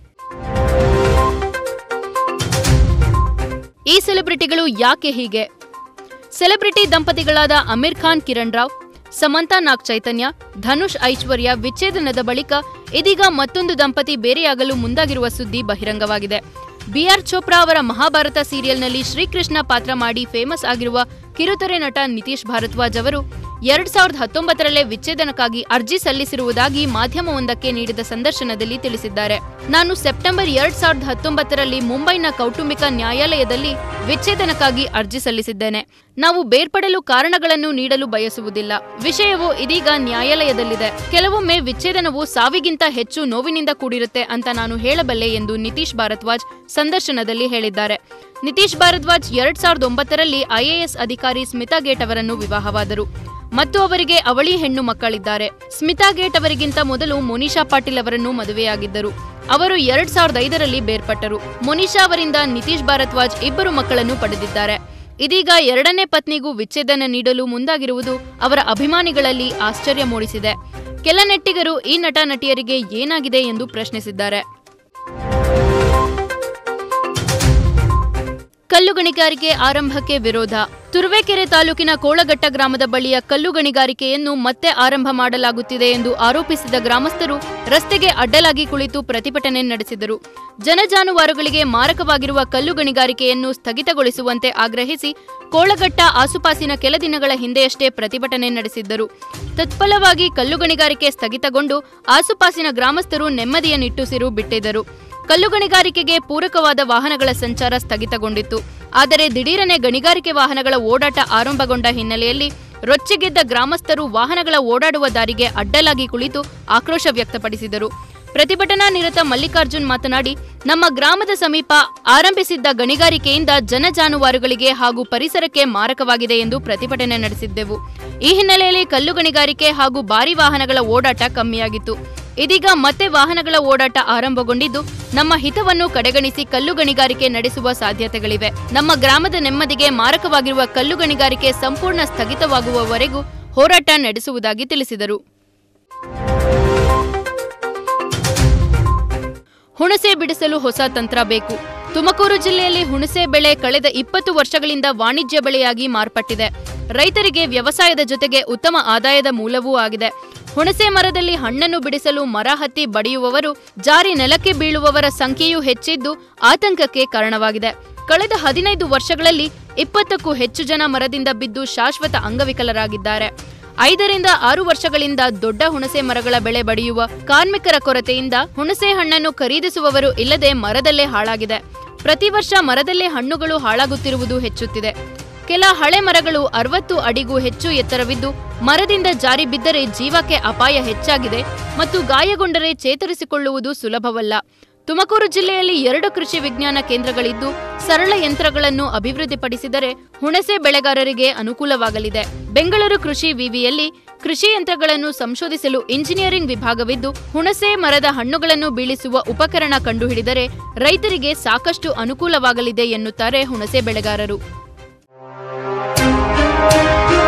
ಈ ಸೆಲೆಬ್ರಿಟಿಗಳು ಯಾಕೆ ಹೀಗೆ ಸೆಲೆಬ್ರಿಟಿ ದಂಪತಿಗಳಾದ ಅಮೀರ್ ಖಾನ್ ಕಿರಣ್ ರಾವ್ ಸಮಂತಾ ನಾಗ್ ಚೈತನ್ಯ ಧನುಷ್ ಐಶ್ವರ್ಯ ವಿಚ್ಛೇದನದ ಬಳಿಕ ಇದೀಗ ಮತ್ತೊಂದು ದಂಪತಿ ಬೇರೆಯಾಗಲು ಮುಂದಾಗಿರುವ ಸುದ್ದಿ ಬಹಿರಂಗವಾಗಿದೆ ಬಿಆರ್ ಚೋಪ್ರಾ ಅವರ ಮಹಾಭಾರತ ಸೀರಿಯಲ್ನಲ್ಲಿ ಶ್ರೀಕೃಷ್ಣ ಪಾತ್ರ ಮಾಡಿ ಫೇಮಸ್ ಆಗಿರುವ ಕಿರುತೆರೆ ನಟ ನಿತೀಶ್ ಭಾರದ್ವಾಜ್ ಅವರು ಎರಡ್ ಸಾವಿರದ ಹತ್ತೊಂಬತ್ತರಲ್ಲೇ ವಿಚ್ಛೇದನಕ್ಕಾಗಿ ಅರ್ಜಿ ಸಲ್ಲಿಸಿರುವುದಾಗಿ ಮಾಧ್ಯಮವೊಂದಕ್ಕೆ ನೀಡಿದ ಸಂದರ್ಶನದಲ್ಲಿ ತಿಳಿಸಿದ್ದಾರೆ ನಾನು ಸೆಪ್ಟೆಂಬರ್ ಎರಡ್ ಸಾವಿರದ ಹತ್ತೊಂಬತ್ತರಲ್ಲಿ ಮುಂಬೈನ ಕೌಟುಂಬಿಕ ನ್ಯಾಯಾಲಯದಲ್ಲಿ ವಿಚ್ಛೇದನಕ್ಕಾಗಿ ಅರ್ಜಿ ಸಲ್ಲಿಸಿದ್ದೇನೆ ನಾವು ಬೇರ್ಪಡಲು ಕಾರಣಗಳನ್ನು ನೀಡಲು ಬಯಸುವುದಿಲ್ಲ ವಿಷಯವು ಇದೀಗ ನ್ಯಾಯಾಲಯದಲ್ಲಿದೆ ಕೆಲವೊಮ್ಮೆ ವಿಚ್ಛೇದನವು ಸಾವಿಗಿಂತ ಹೆಚ್ಚು ನೋವಿನಿಂದ ಕೂಡಿರುತ್ತೆ ಅಂತ ನಾನು ಹೇಳಬಲ್ಲೆ ಎಂದು ನಿತೀಶ್ ಭಾರದ್ವಾಜ್ ಸಂದರ್ಶನದಲ್ಲಿ ಹೇಳಿದ್ದಾರೆ ನಿತೀಶ್ ಭಾರದ್ವಾಜ್ ಎರಡ್ ಸಾವಿರದ ಒಂಬತ್ತರಲ್ಲಿ ಐಎಎಸ್ ಅಧಿಕಾರಿ ಸ್ಮಿತಾ ಗೇಟ್ ಅವರನ್ನು ವಿವಾಹವಾದರು ಮತ್ತು ಅವರಿಗೆ ಅವಳಿ ಹೆಣ್ಣು ಮಕ್ಕಳಿದ್ದಾರೆ ಸ್ಮಿತಾ ಗೇಟ್ ಅವರಿಗಿಂತ ಮೊದಲು ಮೊನಿಷಾ ಪಾಟೀಲ್ ಅವರನ್ನು ಮದುವೆಯಾಗಿದ್ದರು ಅವರು ಎರಡ್ ಸಾವಿರದ ಐದರಲ್ಲಿ ಬೇರ್ಪಟ್ಟರು ಮೊನಿಷಾ ಅವರಿಂದ ನಿತೀಶ್ ಭಾರದ್ವಾಜ್ ಇಬ್ಬರು ಮಕ್ಕಳನ್ನು ಪಡೆದಿದ್ದಾರೆ ಇದೀಗ ಎರಡನೇ ಪತ್ನಿಗೂ ವಿಚ್ಛೇದನ ನೀಡಲು ಮುಂದಾಗಿರುವುದು ಅವರ ಅಭಿಮಾನಿಗಳಲ್ಲಿ ಆಶ್ಚರ್ಯ ಮೂಡಿಸಿದೆ ಕೆಲ ನೆಟ್ಟಿಗರು ಈ ನಟ ನಟಿಯರಿಗೆ ಏನಾಗಿದೆ ಎಂದು ಪ್ರಶ್ನಿಸಿದ್ದಾರೆ ಕಲ್ಲು ಗಣಿಗಾರಿಕೆ ಆರಂಭಕ್ಕೆ ವಿರೋಧ ತುರುವೇಕೆರೆ ತಾಲೂಕಿನ ಕೋಳಘಟ್ಟ ಗ್ರಾಮದ ಬಳಿಯ ಕಲ್ಲು ಗಣಿಗಾರಿಕೆಯನ್ನು ಮತ್ತೆ ಆರಂಭ ಮಾಡಲಾಗುತ್ತಿದೆ ಎಂದು ಆರೋಪಿಸಿದ ಗ್ರಾಮಸ್ಥರು ರಸ್ತೆಗೆ ಅಡ್ಡಲಾಗಿ ಕುಳಿತು ಪ್ರತಿಭಟನೆ ನಡೆಸಿದರು ಜನಜಾನುವಾರುಗಳಿಗೆ ಮಾರಕವಾಗಿರುವ ಕಲ್ಲು ಗಣಿಗಾರಿಕೆಯನ್ನು ಸ್ಥಗಿತಗೊಳಿಸುವಂತೆ ಆಗ್ರಹಿಸಿ ಕೋಳಘಟ್ಟ ಆಸುಪಾಸಿನ ಕೆಲ ದಿನಗಳ ಹಿಂದೆಯಷ್ಟೇ ಪ್ರತಿಭಟನೆ ನಡೆಸಿದ್ದರು ತತ್ಫಲವಾಗಿ ಕಲ್ಲು ಗಣಿಗಾರಿಕೆ ಸ್ಥಗಿತಗೊಂಡು ಆಸುಪಾಸಿನ ಗ್ರಾಮಸ್ಥರು ನೆಮ್ಮದಿಯ ನಿಟ್ಟುಸಿರು ಬಿಟ್ಟಿದ್ದರು ಕಲ್ಲು ಗಣಿಗಾರಿಕೆಗೆ ಪೂರಕವಾದ ವಾಹನಗಳ ಸಂಚಾರ ಸ್ಥಗಿತಗೊಂಡಿತ್ತು ಆದರೆ ದಿಢೀರನೆ ಗಣಿಗಾರಿಕೆ ವಾಹನಗಳ ಓಡಾಟ ಆರಂಭಗೊಂಡ ಹಿನ್ನೆಲೆಯಲ್ಲಿ ರೊಚ್ಚಿಗೆದ್ದ ಗ್ರಾಮಸ್ಥರು ವಾಹನಗಳ ಓಡಾಡುವ ದಾರಿಗೆ ಅಡ್ಡಲಾಗಿ ಕುಳಿತು ಆಕ್ರೋಶ ವ್ಯಕ್ತಪಡಿಸಿದರು ಪ್ರತಿಭಟನಾ ನಿರತ ಮಲ್ಲಿಕಾರ್ಜುನ್ ಮಾತನಾಡಿ ನಮ್ಮ ಗ್ರಾಮದ ಸಮೀಪ ಆರಂಭಿಸಿದ್ದ ಗಣಿಗಾರಿಕೆಯಿಂದ ಜನಜಾನುವಾರುಗಳಿಗೆ ಹಾಗೂ ಪರಿಸರಕ್ಕೆ ಮಾರಕವಾಗಿದೆ ಎಂದು ಪ್ರತಿಭಟನೆ ನಡೆಸಿದ್ದೆವು ಈ ಹಿನ್ನೆಲೆಯಲ್ಲಿ ಕಲ್ಲು ಗಣಿಗಾರಿಕೆ ಹಾಗೂ ಭಾರಿ ವಾಹನಗಳ ಓಡಾಟ ಕಮ್ಮಿಯಾಗಿತ್ತು ಇದೀಗ ಮತ್ತೆ ವಾಹನಗಳ ಓಡಾಟ ಆರಂಭಗೊಂಡಿದ್ದು ನಮ್ಮ ಹಿತವನ್ನು ಕಡೆಗಣಿಸಿ ಕಲ್ಲು ಗಣಿಗಾರಿಕೆ ನಡೆಸುವ ಸಾಧ್ಯತೆಗಳಿವೆ ನಮ್ಮ ಗ್ರಾಮದ ನೆಮ್ಮದಿಗೆ ಮಾರಕವಾಗಿರುವ ಕಲ್ಲು ಗಣಿಗಾರಿಕೆ ಸಂಪೂರ್ಣ ಸ್ಥಗಿತವಾಗುವವರೆಗೂ ಹೋರಾಟ ನಡೆಸುವುದಾಗಿ ತಿಳಿಸಿದರು ಹುಣಸೆ ಬಿಡಿಸಲು ಹೊಸ ತಂತ್ರ ಬೇಕು ತುಮಕೂರು ಜಿಲ್ಲೆಯಲ್ಲಿ ಹುಣಸೆ ಬೆಳೆ ಕಳೆದ ಇಪ್ಪತ್ತು ವರ್ಷಗಳಿಂದ ವಾಣಿಜ್ಯ ಬೆಳೆಯಾಗಿ ಮಾರ್ಪಟ್ಟಿದೆ ರೈತರಿಗೆ ವ್ಯವಸಾಯದ ಜೊತೆಗೆ ಉತ್ತಮ ಆದಾಯದ ಮೂಲವೂ ಆಗಿದೆ ಹುಣಸೆ ಮರದಲ್ಲಿ ಹಣ್ಣನ್ನು ಬಿಡಿಸಲು ಮರ ಹತ್ತಿ ಬಡಿಯುವವರು ಜಾರಿ ನೆಲಕ್ಕೆ ಬೀಳುವವರ ಸಂಖ್ಯೆಯೂ ಹೆಚ್ಚಿದ್ದು ಆತಂಕಕ್ಕೆ ಕಾರಣವಾಗಿದೆ ಕಳೆದ ಹದಿನೈದು ವರ್ಷಗಳಲ್ಲಿ ಇಪ್ಪತ್ತಕ್ಕೂ ಹೆಚ್ಚು ಜನ ಮರದಿಂದ ಬಿದ್ದು ಶಾಶ್ವತ ಅಂಗವಿಕಲರಾಗಿದ್ದಾರೆ ಐದರಿಂದ ಆರು ವರ್ಷಗಳಿಂದ ದೊಡ್ಡ ಹುಣಸೆ ಮರಗಳ ಬೆಳೆ ಬಡಿಯುವ ಕಾರ್ಮಿಕರ ಕೊರತೆಯಿಂದ ಹುಣಸೆ ಹಣ್ಣನ್ನು ಖರೀದಿಸುವವರು ಇಲ್ಲದೆ ಮರದಲ್ಲೇ ಹಾಳಾಗಿದೆ ಪ್ರತಿ ವರ್ಷ ಮರದಲ್ಲೇ ಹಣ್ಣುಗಳು ಹಾಳಾಗುತ್ತಿರುವುದು ಹೆಚ್ಚುತ್ತಿದೆ ಕೆಲ ಹಳೆ ಮರಗಳು ಅರವತ್ತು ಅಡಿಗೂ ಹೆಚ್ಚು ಎತ್ತರವಿದ್ದು ಮರದಿಂದ ಜಾರಿ ಬಿದ್ದರೆ ಜೀವಕ್ಕೆ ಅಪಾಯ ಹೆಚ್ಚಾಗಿದೆ ಮತ್ತು ಗಾಯಗೊಂಡರೆ ಚೇತರಿಸಿಕೊಳ್ಳುವುದು ಸುಲಭವಲ್ಲ ತುಮಕೂರು ಜಿಲ್ಲೆಯಲ್ಲಿ ಎರಡು ಕೃಷಿ ವಿಜ್ಞಾನ ಕೇಂದ್ರಗಳಿದ್ದು ಸರಳ ಯಂತ್ರಗಳನ್ನು ಅಭಿವೃದ್ಧಿಪಡಿಸಿದರೆ ಹುಣಸೆ ಬೆಳೆಗಾರರಿಗೆ ಅನುಕೂಲವಾಗಲಿದೆ ಬೆಂಗಳೂರು ಕೃಷಿ ವಿವಿಯಲ್ಲಿ ಕೃಷಿ ಯಂತ್ರಗಳನ್ನು ಸಂಶೋಧಿಸಲು ಇಂಜಿನಿಯರಿಂಗ್ ವಿಭಾಗವಿದ್ದು ಹುಣಸೆ ಮರದ ಹಣ್ಣುಗಳನ್ನು ಬೀಳಿಸುವ ಉಪಕರಣ ಕಂಡುಹಿಡಿದರೆ ರೈತರಿಗೆ ಸಾಕಷ್ಟು ಅನುಕೂಲವಾಗಲಿದೆ ಎನ್ನುತ್ತಾರೆ ಹುಣಸೆ ಬೆಳೆಗಾರರು